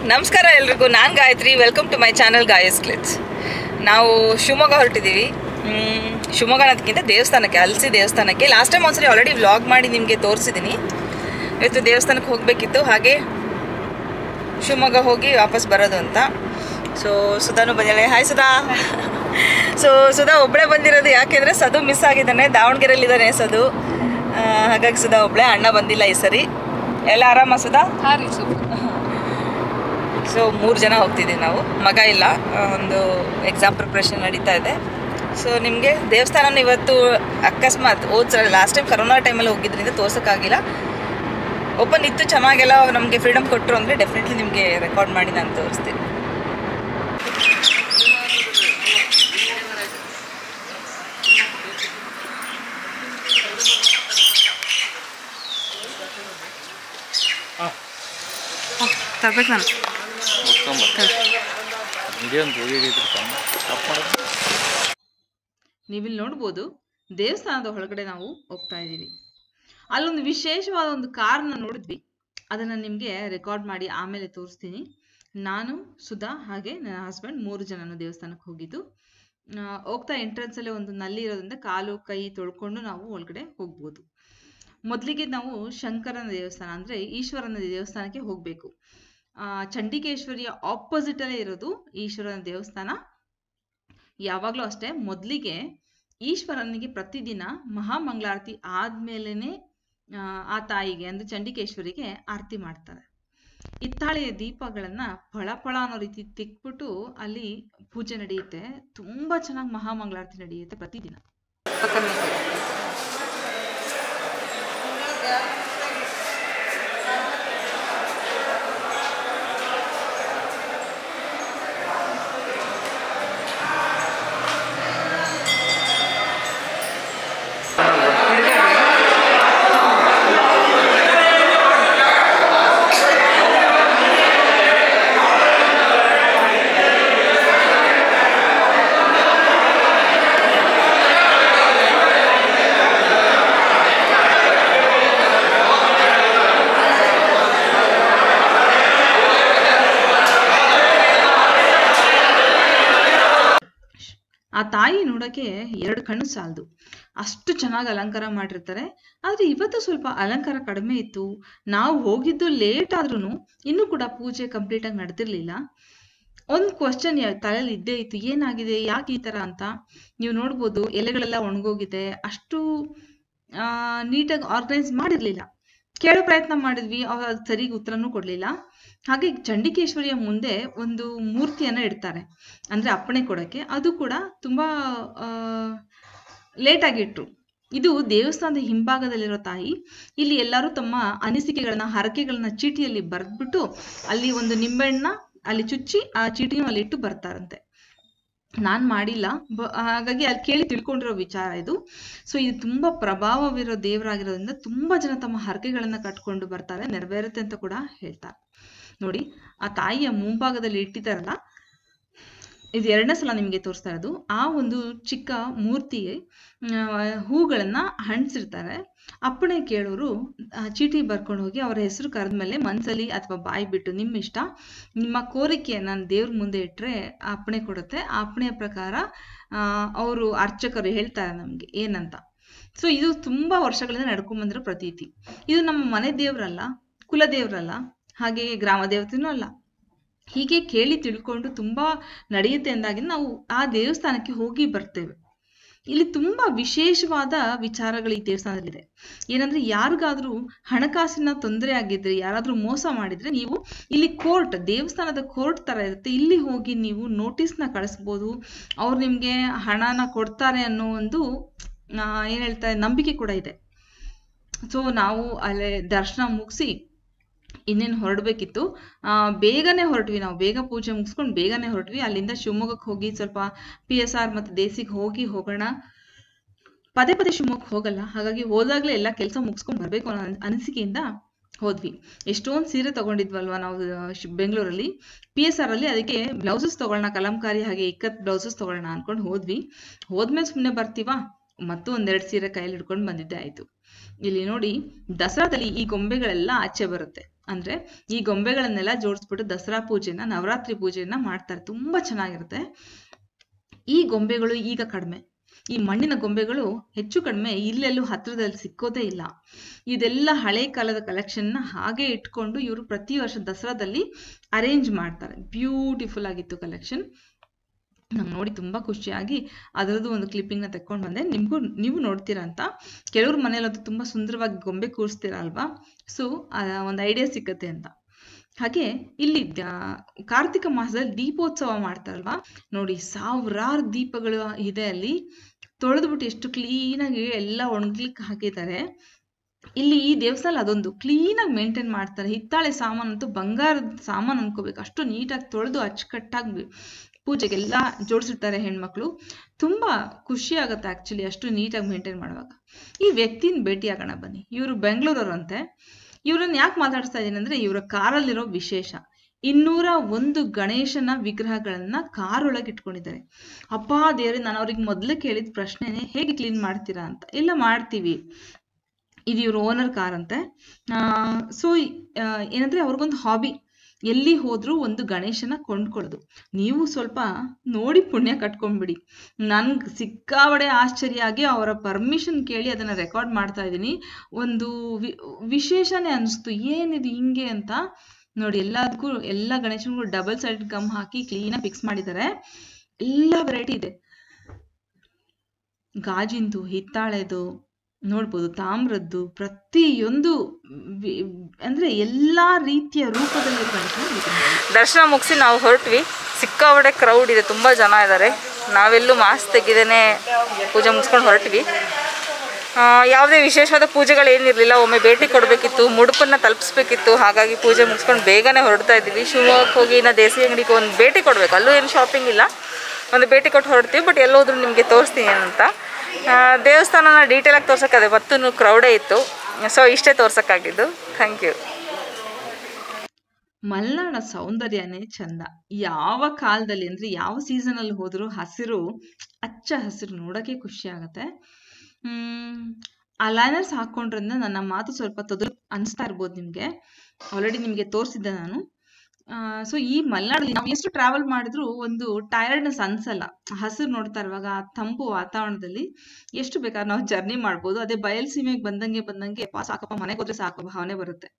ನಮಸ್ಕಾರ ಎಲ್ರಿಗೂ ನಾನು Gayathri welcome to my channel guys ಕ್ಲಿಟ್ಸ್ ನಾವು ಶಿವಮೊಗ್ಗ ಹೊರಟಿದ್ದೀವಿ ಮ್, ಶಿವಮೊಗ್ಗ ಅನ್ನೋದಕ್ಕಿಂತ ದೇವಸ್ಥಾನಕ್ಕೆ ಅಲ್ಸಿ ದೇವಸ್ಥಾನಕ್ಕೆ ಲಾಸ್ಟ್ ಟೈಮ್ ಒಂದ್ಸರಿ ಆಲ್ರೆಡಿ ವ್ಲಾಗ್ ಮಾಡಿ ನಿಮಗೆ ತೋರಿಸಿದ್ದೀನಿ ಇವತ್ತು ದೇವಸ್ಥಾನಕ್ಕೆ ಹೋಗಬೇಕಿತ್ತು ಹಾಗೆ ಶಿವಮೊಗ್ಗ ಹೋಗಿ ವಾಪಸ್ ಬರೋದು ಅಂತ ಸೊ ಸುಧಾನು ಬಂದಿದ್ದಾಳೆ ಹಾಯ್ ಸುಧಾ ಸೊ ಸುಧಾ ಒಬ್ಬಳೇ ಬಂದಿರೋದು ಯಾಕೆಂದರೆ ಸದು ಮಿಸ್ ಆಗಿದ್ದಾನೆ ದಾವಣಗೆರೆಯಲ್ಲಿದ್ದಾನೆ ಸದು ಆ, ಹಾಗಾಗಿ ಸುಧಾ ಒಬ್ಬಳೇ ಅಣ್ಣ ಬಂದಿಲ್ಲ ಈ ಸರಿ ಎಲ್ಲ ಆರಾಮ ಸುಧಾ ಹಾಂ ರೀ ಸೂಪರ್ ಸೊ ಮೂರು ಜನ ಹೋಗ್ತಿದ್ದೀವಿ ನಾವು ಮಗ ಇಲ್ಲ ಆ, ಒಂದು ಎಕ್ಸಾಮ್ ಪ್ರಿಪ್ರೇಷನ್ ನಡೀತಾ ಇದೆ ಸೊ ನಿಮಗೆ ದೇವಸ್ಥಾನ ಇವತ್ತು ಅಕಸ್ಮಾತ್ ಹೋದ್ ಸಲ ಲಾಸ್ಟ್ ಟೈಮ್ ಕರೋನಾ ಟೈಮಲ್ಲಿ ಹೋಗಿದ್ರಿಂದ ತೋರ್ಸೋಕ್ಕಾಗಿಲ್ಲ ಓಪನ್ ಇತ್ತು ಚೆನ್ನಾಗೆಲ್ಲ ನಮಗೆ ಫ್ರೀಡಮ್ ಕೊಟ್ಟರು ಅಂದರೆ ಡೆಫಿನೆಟ್ಲಿ ನಿಮಗೆ ರೆಕಾರ್ಡ್ ಮಾಡಿ ನಾನು ತೋರಿಸ್ತೀನಿ ತರ್ಬೇಕು ನಾನು ನೀವಿಲ್ಲಿ ನೋಡ್ಬೋದು ದೇವಸ್ಥಾನದ ಒಳಗಡೆ ನಾವು ಹೋಗ್ತಾ ಇದ್ದೀವಿ ಅಲ್ಲೊಂದು ವಿಶೇಷವಾದ ಒಂದು ಕಾರ್ನ ನೋಡಿದ್ವಿ ಅದನ್ನು ನಿಮಗೆ ರೆಕಾರ್ಡ್ ಮಾಡಿ ಆಮೇಲೆ ತೋರಿಸ್ತೀನಿ ನಾನು ಸುಧಾ ಹಾಗೆ ನನ್ನ ಹಸ್ಬೆಂಡ್ ಮೂರು ಜನನು ದೇವಸ್ಥಾನಕ್ಕೆ ಹೋಗಿದ್ದು ಆ, ಹೋಗ್ತಾ ಎಂಟ್ರೆನ್ಸಲ್ಲೇ ಒಂದು ನಲ್ಲಿ ಇರೋದ್ರಿಂದ ಕಾಲು ಕೈ ತೊಳ್ಕೊಂಡು ನಾವು ಒಳಗಡೆ ಹೋಗ್ಬೋದು ಮೊದಲಿಗೆ ನಾವು ಶಂಕರನ ದೇವಸ್ಥಾನ ಅಂದರೆ ಈಶ್ವರನ ದೇವಸ್ಥಾನಕ್ಕೆ ಹೋಗಬೇಕು ಚಂಡಿಕೇಶ್ವರಿಯ ಆಪೋಸಿಟಲ್ಲೇ ಇರೋದು ಈಶ್ವರನ ದೇವಸ್ಥಾನ ಯಾವಾಗಲೂ ಅಷ್ಟೇ ಮೊದಲಿಗೆ ಈಶ್ವರನಿಗೆ ಪ್ರತಿದಿನ ಮಹಾಮಂಗಳಾರತಿ ಆದ್ಮೇಲೆನೆ ಆ, ಆ ತಾಯಿಗೆ ಅಂದ್ರೆ ಚಂಡಿಕೇಶ್ವರಿಗೆ ಆರತಿ ಮಾಡ್ತಾರೆ ಹಿತ್ತಾಳೆಯ ದೀಪಗಳನ್ನ ಫಳ ಫಳ ಅನ್ನೋ ರೀತಿ ತಿಕ್ಬಿಟ್ಟು ಅಲ್ಲಿ ಪೂಜೆ ನಡೆಯುತ್ತೆ ತುಂಬಾ ಚೆನ್ನಾಗಿ ಮಹಾಮಂಗಳಾರತಿ ನಡೆಯುತ್ತೆ ಪ್ರತಿದಿನ ಆ ತಾಯಿ ನೋಡಕ್ಕೆ ಎರಡು ಕಣ್ಣು ಸಾಲದು ಅಷ್ಟು ಚೆನ್ನಾಗಿ ಅಲಂಕಾರ ಮಾಡಿರ್ತಾರೆ ಆದ್ರೆ ಇವತ್ತು ಸ್ವಲ್ಪ ಅಲಂಕಾರ ಕಡಿಮೆ ಇತ್ತು ನಾವು ಹೋಗಿದ್ದು ಲೇಟ್ ಆದ್ರೂ ಇನ್ನೂ ಕೂಡ ಪೂಜೆ ಕಂಪ್ಲೀಟ್ ಆಗಿ ನಡೆದಿರ್ಲಿಲ್ಲ ಒಂದು ಕ್ವಶನ್ ತಲೆಯಲ್ಲಿ ಇದ್ದೇ ಇತ್ತು ಏನಾಗಿದೆ ಯಾಕೆ ಈ ತರ ಅಂತ ನೀವು ನೋಡ್ಬೋದು ಎಲೆಗಳೆಲ್ಲ ಒಣಗೋಗಿದೆ ಅಷ್ಟು ನೀಟಾಗಿ ಆರ್ಗನೈಸ್ ಮಾಡಿರ್ಲಿಲ್ಲ ಕೇಳೋ ಪ್ರಯತ್ನ ಮಾಡಿದ್ವಿ ಅವ್ರು ಅದ್ ಸರಿಗೆ ಉತ್ತರನೂ ಕೊಡ್ಲಿಲ್ಲ ಹಾಗೆ ಚಂಡಿಕೇಶ್ವರಿಯ ಮುಂದೆ ಒಂದು ಮೂರ್ತಿಯನ್ನ ಇಡ್ತಾರೆ ಅಂದ್ರೆ ಅಪ್ಪಣೆ ಕೊಡಕ್ಕೆ ಅದು ಕೂಡ ತುಂಬಾ ಲೇಟ್ ಆಗಿಟ್ರು ಇದು ದೇವಸ್ಥಾನದ ಹಿಂಭಾಗದಲ್ಲಿರೋ ತಾಯಿ ಇಲ್ಲಿ ಎಲ್ಲರೂ ತಮ್ಮ ಅನಿಸಿಕೆಗಳನ್ನ ಹರಕೆಗಳನ್ನ ಚೀಟಿಯಲ್ಲಿ ಬರೆದ್ಬಿಟ್ಟು ಅಲ್ಲಿ ಒಂದು ನಿಂಬೆಹಣ್ಣ ಅಲ್ಲಿ ಚುಚ್ಚಿ ಆ ಚೀಟಿನೂ ಅಲ್ಲಿ ಇಟ್ಟು ಬರ್ತಾರಂತೆ ನಾನ್ ಮಾಡಿಲ್ಲ ಬ- ಹಾಗಾಗಿ ಅಲ್ಲಿ ಕೇಳಿ ತಿಳ್ಕೊಂಡಿರೋ ವಿಚಾರ ಇದು ಸೊ ಇದು ತುಂಬಾ ಪ್ರಭಾವವಿರೋ ದೇವರಾಗಿರೋದ್ರಿಂದ ತುಂಬಾ ಜನ ತಮ್ಮ ಹರಕೆಗಳನ್ನ ಕಟ್ಕೊಂಡು ಬರ್ತಾರೆ ನೆರವೇರುತ್ತೆ ಅಂತ ಕೂಡ ಹೇಳ್ತಾರೆ ನೋಡಿ ಆ ತಾಯಿಯ ಮುಂಭಾಗದಲ್ಲಿ ಇಟ್ಟಿದ್ದಾರಲ್ಲ ಇದು ಎರಡನೇ ಸಲ ನಿಮಗೆ ತೋರಿಸ್ತಾ ಇರೋದು ಆ ಒಂದು ಚಿಕ್ಕ ಮೂರ್ತಿಗೆ ಆ, ಹೂಗಳನ್ನ ಹಣ್ಸಿರ್ತಾರೆ ಅಪ್ಪಣೆ ಕೇಳೋರು ಆ ಚೀಟಿ ಬರ್ಕೊಂಡು ಹೋಗಿ ಅವರ ಹೆಸರು ಕರೆದ್ಮೇಲೆ ಮನ್ಸಲ್ಲಿ ಅಥವಾ ಬಾಯಿ ಬಿಟ್ಟು ನಿಮ್ಮ ಇಷ್ಟ ನಿಮ್ಮ ಕೋರಿಕೆಯನ್ನ ದೇವ್ರ ಮುಂದೆ ಇಟ್ರೆ ಆ ಅಪ್ಪಣೆ ಕೊಡುತ್ತೆ ಆ ಅಪ್ಪಣೆಯ ಪ್ರಕಾರ ಅವರು ಅರ್ಚಕರು ಹೇಳ್ತಾರೆ ನಮ್ಗೆ ಏನಂತ ಸೊ ಇದು ತುಂಬಾ ವರ್ಷಗಳಿಂದ ನಡ್ಕೊಂಡ್ ಬಂದಿರೋ ಪ್ರತೀತಿ ಇದು ನಮ್ಮ ಮನೆ ದೇವ್ರಲ್ಲ ಕುಲ ದೇವ್ರಲ್ಲ ಹಾಗೆ ಗ್ರಾಮ ದೇವತೆನೂ ಅಲ್ಲ ಹೀಗೆ ಕೇಳಿ ತಿಳ್ಕೊಂಡು ತುಂಬಾ ನಡೆಯುತ್ತೆ ಅಂದಾಗಿ ನಾವು ಆ ದೇವಸ್ಥಾನಕ್ಕೆ ಹೋಗಿ ಬರ್ತೇವೆ ಇಲ್ಲಿ ತುಂಬಾ ವಿಶೇಷವಾದ ವಿಚಾರಗಳು ಈ ದೇವಸ್ಥಾನದಲ್ಲಿದೆ ಏನಂದ್ರೆ ಯಾರಿಗಾದ್ರೂ ಹಣಕಾಸಿನ ತೊಂದರೆ ಆಗಿದ್ರೆ ಯಾರಾದ್ರೂ ಮೋಸ ಮಾಡಿದ್ರೆ ನೀವು ಇಲ್ಲಿ ಕೋರ್ಟ್ ದೇವಸ್ಥಾನದ ಕೋರ್ಟ್ ತರ ಇರುತ್ತೆ ಇಲ್ಲಿ ಹೋಗಿ ನೀವು ನೋಟಿಸ್ನ ಕಳಿಸ್ಬೋದು ಅವ್ರು ನಿಮ್ಗೆ ಹಣನ ಕೊಡ್ತಾರೆ ಅನ್ನೋ ಒಂದು ಆ, ಏನ್ ಹೇಳ್ತಾರೆ ನಂಬಿಕೆ ಕೂಡ ಇದೆ ಸೊ ನಾವು ಅಲ್ಲೇ ದರ್ಶನ ಮುಗಿಸಿ ಇನ್ನೇನು ಹೊರಡ್ಬೇಕಿತ್ತು ಆ, ಬೇಗನೆ ಹೊರಟ್ವಿ ನಾವು ಬೇಗ ಪೂಜೆ ಮುಗಿಸ್ಕೊಂಡು ಬೇಗನೆ ಹೊರಟ್ವಿ ಅಲ್ಲಿಂದ ಶಿವಮೊಗ್ಗಕ್ಕೆ ಹೋಗಿ ಸ್ವಲ್ಪ ಪಿ ಎಸ್ ಆರ್ ಮತ್ತು ದೇಸಿಗೆ ಹೋಗಿ ಹೋಗೋಣ ಪದೇ ಪದೇ ಶಿವಮೊಗ್ಗಕ್ಕೆ ಹೋಗಲ್ಲ ಹಾಗಾಗಿ ಹೋದಾಗ್ಲೇ ಎಲ್ಲ ಕೆಲಸ ಮುಗಿಸ್ಕೊಂಡು ಬರಬೇಕು ಅನ್ನೋ ಅನ್- ಅನಿಸಿಕೆಯಿಂದ ಹೋದ್ವಿ ಎಷ್ಟೊಂದು ಸೀರೆ ತಗೊಂಡಿದ್ವಲ್ವಾ ನಾವು ಆ, ಶ್- ಬೆಂಗಳೂರಲ್ಲಿ ಪಿ ಎಸ್ ಆರ್ ಅಲ್ಲಿ ಅದಕ್ಕೆ ಬ್ಲೌಸಸ್ ತಗೊಳ್ಳೋಣ ಕಲಂಕಾರಿ ಹಾಗೆ ಇಕ್ಕತ್ ಬ್ಲೌಸಸ್ ತಗೊಳ್ಳೋಣ ಅನ್ಕೊಂಡು ಹೋದ್ವಿ ಹೋದ್ಮೇಲೆ ಸುಮ್ಮನೆ ಬರ್ತೀವಾ ಮತ್ತು ಒಂದೆರಡು ಸೀರೆ ಕೈಯಲ್ಲಿ ಹಿಡ್ಕೊಂಡು ಬಂದಿದ್ದೆ ಆಯ್ತು ಇಲ್ಲಿ ನೋಡಿ ದಸರಾದಲ್ಲಿ ಈ ಗೊಂಬೆಗಳೆಲ್ಲ ಆಚೆ ಬರುತ್ತೆ ಅಂದ್ರೆ ಈ ಗೊಂಬೆಗಳನ್ನೆಲ್ಲ ಜೋಡಿಸ್ಬಿಟ್ಟು ದಸರಾ ಪೂಜೆನ ನವರಾತ್ರಿ ಪೂಜೆನ ಮಾಡ್ತಾರೆ ತುಂಬಾ ಚೆನ್ನಾಗಿರುತ್ತೆ ಈ ಗೊಂಬೆಗಳು ಈಗ ಕಡಿಮೆ ಈ ಮಣ್ಣಿನ ಗೊಂಬೆಗಳು ಹೆಚ್ಚು ಕಡಿಮೆ ಇಲ್ಲೆಲ್ಲೂ ಹತ್ರದಲ್ಲಿ ಸಿಕ್ಕೋದೇ ಇಲ್ಲ ಇದೆಲ್ಲ ಹಳೆ ಕಾಲದ ಕಲೆಕ್ಷನ್ನ ಹಾಗೆ ಇಟ್ಕೊಂಡು ಇವರು ಪ್ರತಿ ವರ್ಷ ದಸರಾದಲ್ಲಿ ಅರೇಂಜ್ ಮಾಡ್ತಾರೆ ಬ್ಯೂಟಿಫುಲ್ ಆಗಿತ್ತು ಕಲೆಕ್ಷನ್ ನಂಗೆ ನೋಡಿ ತುಂಬ ಖುಷಿಯಾಗಿ ಅದರದ್ದು ಒಂದು ಕ್ಲಿಪ್ಪಿಂಗ್ನ ತೆಕ್ಕೊಂಡು ಬಂದೆ ನಿಮಗೂ ನೀವು ನೋಡ್ತೀರಾ ಅಂತ ಕೆಲವ್ರ ಮನೇಲಂತೂ ತುಂಬ ಸುಂದರವಾಗಿ ಗೊಂಬೆ ಕೂರಿಸ್ತೀರಾ ಅಲ್ವಾ ಸೊ ಒಂದು ಐಡಿಯಾ ಸಿಕ್ಕತ್ತೆ ಅಂತ ಹಾಗೆ ಇಲ್ಲಿ ದ್ಯಾ- ಕಾರ್ತಿಕ ಮಾಸದಲ್ಲಿ ದೀಪೋತ್ಸವ ಮಾಡ್ತಾರಲ್ವಾ ನೋಡಿ ಸಾವಿರಾರು ದೀಪಗಳು ಇದೆ ಅಲ್ಲಿ ತೊಳೆದ್ಬಿಟ್ಟು ಎಷ್ಟು ಕ್ಲೀನಾಗಿ ಎಲ್ಲ ಒಣಗ್ಲಿಕ್ಕೆ ಹಾಕಿದ್ದಾರೆ ಇಲ್ಲಿ ಈ ದೇವಸ್ಥಾನ ಅದೊಂದು ಕ್ಲೀನಾಗಿ ಮೇಂಟೈನ್ ಮಾಡ್ತಾರೆ ಹಿತ್ತಾಳೆ ಸಾಮಾನು ಅಂತೂ ಬಂಗಾರದ ಸಾಮಾನು ಅನ್ಕೋಬೇಕು ಅಷ್ಟು ನೀಟಾಗಿ ತೊಳೆದು ಅಚ್ಚುಕಟ್ಟಾಗಿ ಪೂಜೆಗೆಲ್ಲ ಜೋಡಿಸಿರ್ತಾರೆ ಹೆಣ್ಮಕ್ಳು ತುಂಬಾ ಖುಷಿ ಆಗುತ್ತೆ ಆಕ್ಚುಲಿ ಅಷ್ಟು ನೀಟಾಗಿ ಮೇಂಟೈನ್ ಮಾಡುವಾಗ ಈ ವ್ಯಕ್ತಿನ ಭೇಟಿ ಆಗೋಣ ಬನ್ನಿ ಇವರು ಬೆಂಗಳೂರವ್ರಂತೆ ಇವ್ರನ್ನ ಯಾಕೆ ಮಾತಾಡ್ಸ್ತಾ ಇದ್ದೀನಿ ಅಂದ್ರೆ ಇವರ ಕಾರಲ್ಲಿರೋ ವಿಶೇಷ ಇನ್ನೂರ ಒಂದು ಗಣೇಶನ ವಿಗ್ರಹಗಳನ್ನ ಕಾರೊಳಗೆ ಇಟ್ಕೊಂಡಿದ್ದಾರೆ ಅಪ್ಪ ದೇವ್ರೆ ನಾನು ಅವ್ರಿಗೆ ಮೊದಲೇ ಕೇಳಿದ ಪ್ರಶ್ನೆನೇ ಹೇಗೆ ಕ್ಲೀನ್ ಮಾಡ್ತೀರಾ ಅಂತ ಇಲ್ಲ ಮಾಡ್ತೀವಿ ಇದು ಇವ್ರ ಓನರ್ ಕಾರ್ ಅಂತೆ ಸೊ ಏನಂದ್ರೆ ಅವ್ರಿಗೊಂದು ಹಾಬಿ ಎಲ್ಲಿ ಹೋದ್ರೂ ಒಂದು ಗಣೇಶನ ಕೊಂಡ್ಕೊಳ್ಳೋದು ನೀವು ಸ್ವಲ್ಪ ನೋಡಿ ಪುಣ್ಯ ಕಟ್ಕೊಂಡ್ಬಿಡಿ ನನ್ಗೆ ಸಿಕ್ಕಾಬಡೆ ಆಶ್ಚರ್ಯ ಆಗಿ ಅವರ ಪರ್ಮಿಷನ್ ಕೇಳಿ ಅದನ್ನ ರೆಕಾರ್ಡ್ ಮಾಡ್ತಾ ಇದ್ದೀನಿ ಒಂದು ವಿ ವಿಶೇಷನೇ ಅನಿಸ್ತು ಏನಿದು ಹಿಂಗೆ ಅಂತ ನೋಡಿ ಎಲ್ಲದಕ್ಕೂ ಎಲ್ಲ ಗಣೇಶನಿಗೂ ಡಬಲ್ ಸೈಡ್ ಗಮ್ ಹಾಕಿ ಕ್ಲೀನಾಗಿ ಫಿಕ್ಸ್ ಮಾಡಿದ್ದಾರೆ ಎಲ್ಲ ವೆರೈಟಿ ಇದೆ ಗಾಜಿಂದು ಹಿತ್ತಾಳೆದು ನೋಡ್ಬೋದು ತಾಮ್ರದ್ದು ಪ್ರತಿಯೊಂದು ವಿ- ಅಂದ್ರೆ ಎಲ್ಲಾ ರೀತಿಯ ರೂಪದಲ್ಲಿ ಗಣೇಶನ ವಿಗ್ರಹಗಳು. ದರ್ಶನ ಮುಗಿಸಿ ನಾವು ಹೊರಟ್ವಿ ಸಿಕ್ಕಾಪಟ್ಟೆ ಕ್ರೌಡ್ ಇದೆ ತುಂಬ ಜನ ಇದ್ದಾರೆ ನಾವೆಲ್ಲೂ ಮಾಸ್ಕ್ ತೆಗಿದೇನೆ ಪೂಜೆ ಮುಗಿಸ್ಕೊಂಡು ಹೊರಟ್ವಿ ಆ, ಯಾವುದೇ ವಿಶೇಷವಾದ ಪೂಜೆಗಳೇನಿರಲಿಲ್ಲ ಒಮ್ಮೆ ಭೇಟಿ ಕೊಡಬೇಕಿತ್ತು ಮುಡುಪನ್ನು ತಲುಪಿಸ್ಬೇಕಿತ್ತು ಹಾಗಾಗಿ ಪೂಜೆ ಮುಗಿಸ್ಕೊಂಡು ಬೇಗನೆ ಹೊರಡ್ತಾ ಇದ್ದೀವಿ ಶಿವಮೊಗ್ಗಕ್ಕೆ ಹೋಗಿ ಇನ್ನು ದೇಸಿ ಅಂಗಡಿಗೆ ಒಂದು ಭೇಟಿ ಕೊಡಬೇಕು ಅಲ್ಲೂ ಏನು ಶಾಪಿಂಗ್ ಇಲ್ಲ ಒಂದು ಭೇಟಿ ಕೊಟ್ಟು ಹೊರಡ್ತೀವಿ ಬಟ್ ಎಲ್ಲೋದ್ರೂ ನಿಮಗೆ ತೋರಿಸ್ತೀನಿ ಏನಂತ ಆ, ದೇವಸ್ಥಾನನ ಡೀಟೇಲಾಗಿ ತೋರ್ಸೋಕ್ಕಾದೆ ಮತ್ತೂ ಕ್ರೌಡೇ ಇತ್ತು ಸೊ ಇಷ್ಟೇ ತೋರ್ಸೋಕ್ಕಾಗಿದ್ದು ಥ್ಯಾಂಕ್ ಯು ಮಲೆನಾಡ ಸೌಂದರ್ಯನೇ ಚಂದ ಯಾವ ಕಾಲದಲ್ಲಿ ಅಂದ್ರೆ ಯಾವ ಸೀಸನ್ ಅಲ್ಲಿ ಹೋದ್ರು ಹಸಿರು ಅಚ್ಚ ಹಸಿರು ನೋಡಕ್ಕೆ ಖುಷಿ ಆಗತ್ತೆ ಹ್ಮ್ ಆ ಲೈನರ್ಸ್ ಹಾಕೊಂಡ್ರಿಂದ ನನ್ನ ಮಾತು ಸ್ವಲ್ಪ ತೊದಲು ಅನಿಸ್ತಾ ಇರ್ಬೋದು ನಿಮ್ಗೆ ಆಲ್ರೆಡಿ ನಿಮ್ಗೆ ತೋರಿಸಿದ್ದೆ ನಾನು ಸೊ ಈ ಮಲೆನಾಡಲ್ಲಿ ನಾವು ಎಷ್ಟು ಟ್ರಾವೆಲ್ ಮಾಡಿದ್ರು ಒಂದು ಟೈರ್ಡ್ನೆಸ್ ಅನ್ಸಲ್ಲ ಹಸಿರು ನೋಡ್ತಾ ಇರುವಾಗ ಆ ತಂಪು ವಾತಾವರಣದಲ್ಲಿ ಎಷ್ಟು ಬೇಕಾದ್ರೆ ನಾವು ಜರ್ನಿ ಮಾಡ್ಬೋದು ಅದೇ ಬಯಲ್ ಸೀಮೆಗೆ ಬಂದಂಗೆ ಬಂದಂಗೆ ಪಾ ಸಾಕಪ್ಪ ಮನೆಗೆ ಹೋದ್ರೆ ಸಾಕು ಭಾವನೆ ಬರುತ್ತೆ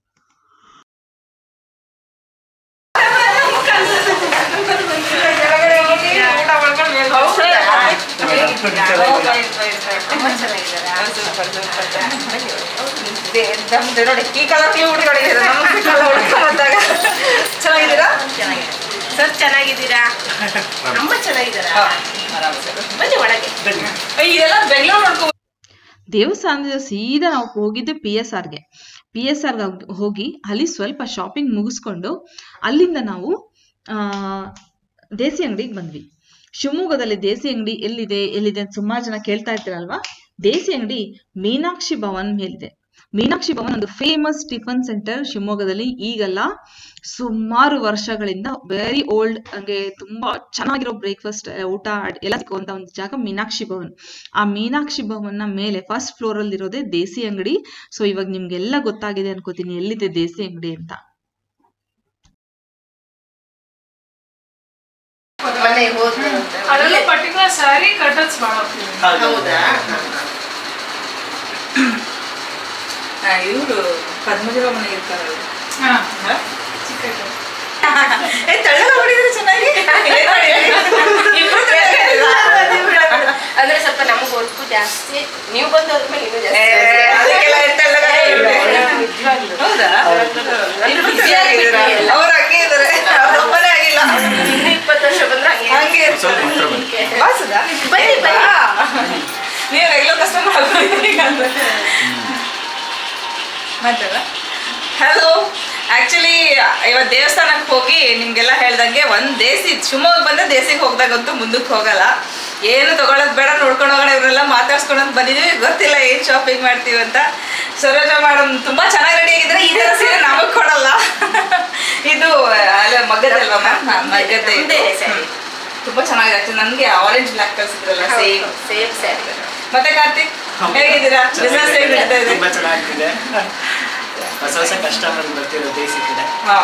ನೋಡಿ ಈ ಕಲರ್ ಹುಡುಗಿದ್ದಾರೆ ಚೆನ್ನಾಗಿದ್ದೀರಾ ಸರ್ ಚೆನ್ನಾಗಿದ್ದೀರಾ ತುಂಬ ಚೆನ್ನಾಗಿದ್ದೀರಾ ಬನ್ನಿ ಒಳಗೆ ಇದೆಲ್ಲ ಬೆಂಗಳೂರು ನೋಡ್ಕೊ ದೇವಸ್ಥಾನದಿಂದ ಸೀದಾ ನಾವು ಹೋಗಿದ್ದೆ ಪಿ ಎಸ್ ಆರ್ಗೆ ಪಿ ಎಸ್ ಆರ್ಗೆ ಹೋಗಿ ಅಲ್ಲಿ ಸ್ವಲ್ಪ ಶಾಪಿಂಗ್ ಮುಗಿಸ್ಕೊಂಡು ಅಲ್ಲಿಂದ ನಾವು ಆ ದೇಸಿ ಅಂಗಡಿಗೆ ಬಂದ್ವಿ ಶಿವಮೊಗ್ಗದಲ್ಲಿ ದೇಸಿ ಅಂಗಡಿ ಎಲ್ಲಿದೆ ಎಲ್ಲಿದೆ ಅಂತ ಸುಮಾರು ಜನ ಕೇಳ್ತಾ ಇರ್ತೀರಲ್ವಾ ದೇಸಿ ಅಂಗಡಿ ಮೀನಾಕ್ಷಿ ಭವನ್ ಮೇಲಿದೆ ಮೀನಾಕ್ಷಿ ಭವನ್ ಒಂದು ಫೇಮಸ್ ಟಿಫನ್ ಸೆಂಟರ್ ಶಿವಮೊಗ್ಗದಲ್ಲಿ ಈಗಲ್ಲ ಸುಮಾರು ವರ್ಷಗಳಿಂದ ವೆರಿ ಓಲ್ಡ್ ಹಂಗೆ ತುಂಬಾ ಚೆನ್ನಾಗಿರೋ ಬ್ರೇಕ್ಫಾಸ್ಟ್ ಊಟ ಅಡ್- ಎಲ್ಲ ಸಿಕ್ಕುವಂತ ಒಂದು ಜಾಗ ಮೀನಾಕ್ಷಿ ಭವನ್ ಆ ಮೀನಾಕ್ಷಿ ಭವನ್ನ ಮೇಲೆ ಫಸ್ಟ್ ಫ್ಲೋರ್ ಅಲ್ಲಿ ಇರೋದೇ ದೇಸಿ ಅಂಗಡಿ ಸೊ ಇವಾಗ ನಿಮ್ಗೆಲ್ಲ ಗೊತ್ತಾಗಿದೆ ಅನ್ಕೋತೀನಿ ಎಲ್ಲಿದೆ ದೇಸಿ ಅಂಗಡಿ ಅಂತ ಮನೆಗೆ ಹೋದ್ರು ಅಂತ. ಅದರಲ್ಲೂ ಪರ್ಟಿಕ್ಯುಲರ್ ಸ್ಯಾರಿ ಕಟನ್ಸ್ ಮಾಡೋಗ್ತೀವಿ ಹೌದಾ ಇವರು ಪದ್ಮಜರ ಮನೆ ಇರ್ತಾರಲ್ಲ ಹಾಂ ಏ ತಳ್ಳಗ ಹೊಡಿದ್ರೆ ಚೆನ್ನಾಗಿ ಏನ್ ಮಾಡಿ? ಇಬ್ರು ತೆಳ್ಳಗೆ ಇಲ್ಲ. ಅಂದ್ರೆ ಸ್ವಲ್ಪ ನಮಗೆ ಹೊರತು ಜಾಸ್ತಿ ನೀವು ಬಂದು ಹೋದ್ಮೇಲೆ ಇನ್ನೂ ಏ, ಜಾಸ್ತಿ ಅದಕ್ಕೆಲ್ಲ ಏನ್ ತೆಳ್ಳಗ ಇಲ್ಲ. ಹೌದಾ ಇಬ್ರು busy ಆಗಿದ್ದೀರಾ? ಅವ್ರು ಹಂಗೆ ಇದಾರೆ ಅವ್ರ ಒಬ್ಬನೇ ಆಗಿಲ್ಲ ಇನ್ನು ಇಪ್ಪತ್ತು ವರ್ಷ ಬಂದ್ರೆ ಹಂಗೆ ಹಂಗೆ ಇರ್ತಾರೆ. ಬಾಸುದಾ? ಬನ್ನಿ, ಬನ್ನಿ. ಬಾ. ನೀವು ರೆಗ್ಯುಲರ್ ಕಸ್ಟಮರ್ ಮಾತಾಡ ಹಲೋ ಆಕ್ಚುಲಿ ಇವತ್ತು ದೇವಸ್ಥಾನಕ್ಕೆ ಹೋಗಿ ನಿಮ್ಗೆಲ್ಲ ಹೇಳ್ದಂಗೆ ಒಂದು ದೇಸಿ ಶಿವಮೊಗ್ಗ ಬಂದ್ರೆ ದೇಸಿಗೆ ಹೋಗ್ದಾಗಂತೂ ಮುಂದಕ್ಕೆ ಹೋಗಲ್ಲ ಏನು ತಗೊಳ್ಳೋದು ಬೇಡ ನೋಡ್ಕೊಂಡು ಹೋಗೋಣ ಇವರೆಲ್ಲ ಮಾತಾಡ್ಸ್ಕೊಂಡು ಬಂದಿದ್ದೀವಿ ಗೊತ್ತಿಲ್ಲ ಏನು ಶಾಪಿಂಗ್ ಮಾಡ್ತೀವಿ ಅಂತ ಸರೋಜ ಮೇಡಮ್ ತುಂಬಾ ಚೆನ್ನಾಗಿ ರೆಡಿ ಆಗಿದ್ರೆ ಈ ಥರ ಸೀರೆ ನಮಗೆ ಕೊಡಲ್ಲ ಇದು ಅಲ್ಲ ಮಗ್ಗದಲ್ವಾ ಮ್ಯಾಮ್ ಮಗ್ಗದ್ದೆ ಇದು. ನಮ್ದೇ saree. ತುಂಬಾ ಚೆನ್ನಾಗಿದೆ ಆಕ್ಚುಲಿ ನನಗೆ ಆರೆಂಜ್ ಬ್ಲ್ಯಾಕ್ ಕಳ್ಸಿದ್ರಲ್ಲ ಸೇಮ್ ಸೇಮ್ ಸ್ಯಾರಿ ಮತ್ತೆ ಕಾರ್ತಿಕ್ ಹೇಗಿದ್ದೀರಾ ಬಿಸ್ನೆಸ್ ಹೇಗೆ ನಡೀತಾ ಇದೆ ತುಂಬಾ ಚೆನ್ನಾಗಿದೆ ಹೊಸ ಹೊಸ ಕಸ್ಟಮರ್ ಬರ್ತಿರೋ ದೇಸಿ ಕಡೆ ಹಾ.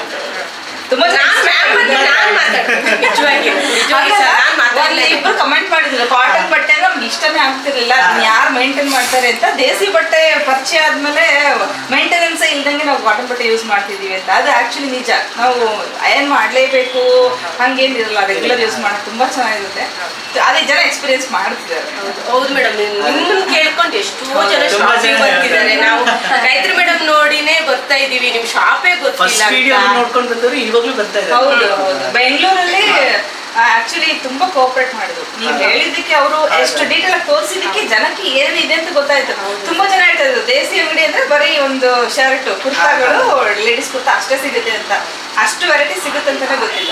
ತುಂಬಾ ನಾನ್ ma'am ಬಂದು ನಾನ್ ಮಾತಾಡ್ತೀನಿ. ನಿಜವಾಗಿ ನಿಜವಾಗಿ ಸರ್, ನಾನ್ ಮಾತಾಡ್ಲೇ ಇಲ್ಲ. ಇಬ್ರು ಕಮೆಂಟ್ ಮಾಡಿದ್ರು ಕಾಟನ್ ಬಟ್ಟೆ ಅಂದ್ರೆ ನಮ್ಗೆ ಇಷ್ಟನೇ ಆಗ್ತಿರ್ಲಿಲ್ಲ ಯಾರು ಮೇಂಟೈನ್ ಮಾಡ್ತಾರೆ ಅಂತ ದೇಸಿ ಬಟ್ಟೆ ಪರಿಚಯ ಆದ್ಮೇಲೆ ಮೇಂಟೆನೆನ್ಸ್ ಇಲ್ದಂಗೆ ನಾವು ಕಾಟನ್ ಬಟ್ಟೆ ಯೂಸ್ ಮಾಡ್ತಿದೀವಿ ಅಂತ ಅದು ಆಕ್ಚುಲಿ ನಿಜ ನಾವು ಅಯನ್ ಮಾಡ್ಲೇಬೇಕು ಹಂಗೇನಿರಲ್ಲ ರೆಗ್ಯುಲರ್ ಯೂಸ್ ಮಾಡೋದು ತುಂಬಾ ಚೆನ್ನಾಗಿರುತ್ತೆ ಅದೇ ಜನ ಎಕ್ಸ್ಪೀರಿಯನ್ಸ್ ಮಾಡ್ತಿದ್ದಾರೆ ಹೌದು ಮೇಡಮ್ ನಿಮ್ಮನ್ನ ಕೇಳ್ಕೊಂಡು ಎಷ್ಟೋ ಜನ ತುಂಬಾ ಶಾಪಿಂಗ್ ಜನ ಬರ್ತಿದ್ದಾರೆ ನಾವು ಗಾಯತ್ರಿ ಮೇಡಮ್ ನೋಡಿನೇ ಬರ್ತಾ ಇದೀವಿ ನಿಮ್ ಶಾಪೇ ಫಸ್ಟ್ ಗೊತ್ತಿಲ್ಲ ವಿಡಿಯೋ ಅಂತ. ನೋಡ್ಕೊಂಡು ಬಂದವರು ಇವಾಗ್ಲೂ ಬರ್ತಾ ಇದ್ದಾರೆ ಹೌದು ಹೌದು ಬೆಂಗಳೂರಲ್ಲಿ ಆಕ್ಚುಲಿ ತುಂಬಾ ಕೋಆಪರೇಟ್ ಮಾಡಿದ್ರು ನೀವು ಹೇಳಿದ್ದಕ್ಕೆ ಅವರು ಎಷ್ಟು ಡೀಟೇಲ್ ಆಗಿ ತೋರಿಸಿದಕ್ಕೆ ಜನಕ್ಕೆ ಏನಿದೆ ಅಂತ ಗೊತ್ತಾಯ್ತು ತುಂಬಾ ಜನ ಹೇಳ್ತಾ ಇದ್ರು ದೇಸಿ ಅಂಗಡಿ ಅಂದ್ರೆ ಬರೀ ಒಂದು ಶರ್ಟ್ ಕುರ್ತಾಗಳು ಲೇಡೀಸ್ ಕುರ್ತಾ ಅಷ್ಟೇ ಸಿಗುತ್ತೆ ಅಂತ ಅಷ್ಟು ವೆರೈಟಿ ಸಿಗುತ್ತೆ ಅಂತಾನೆ ಗೊತ್ತಿಲ್ಲ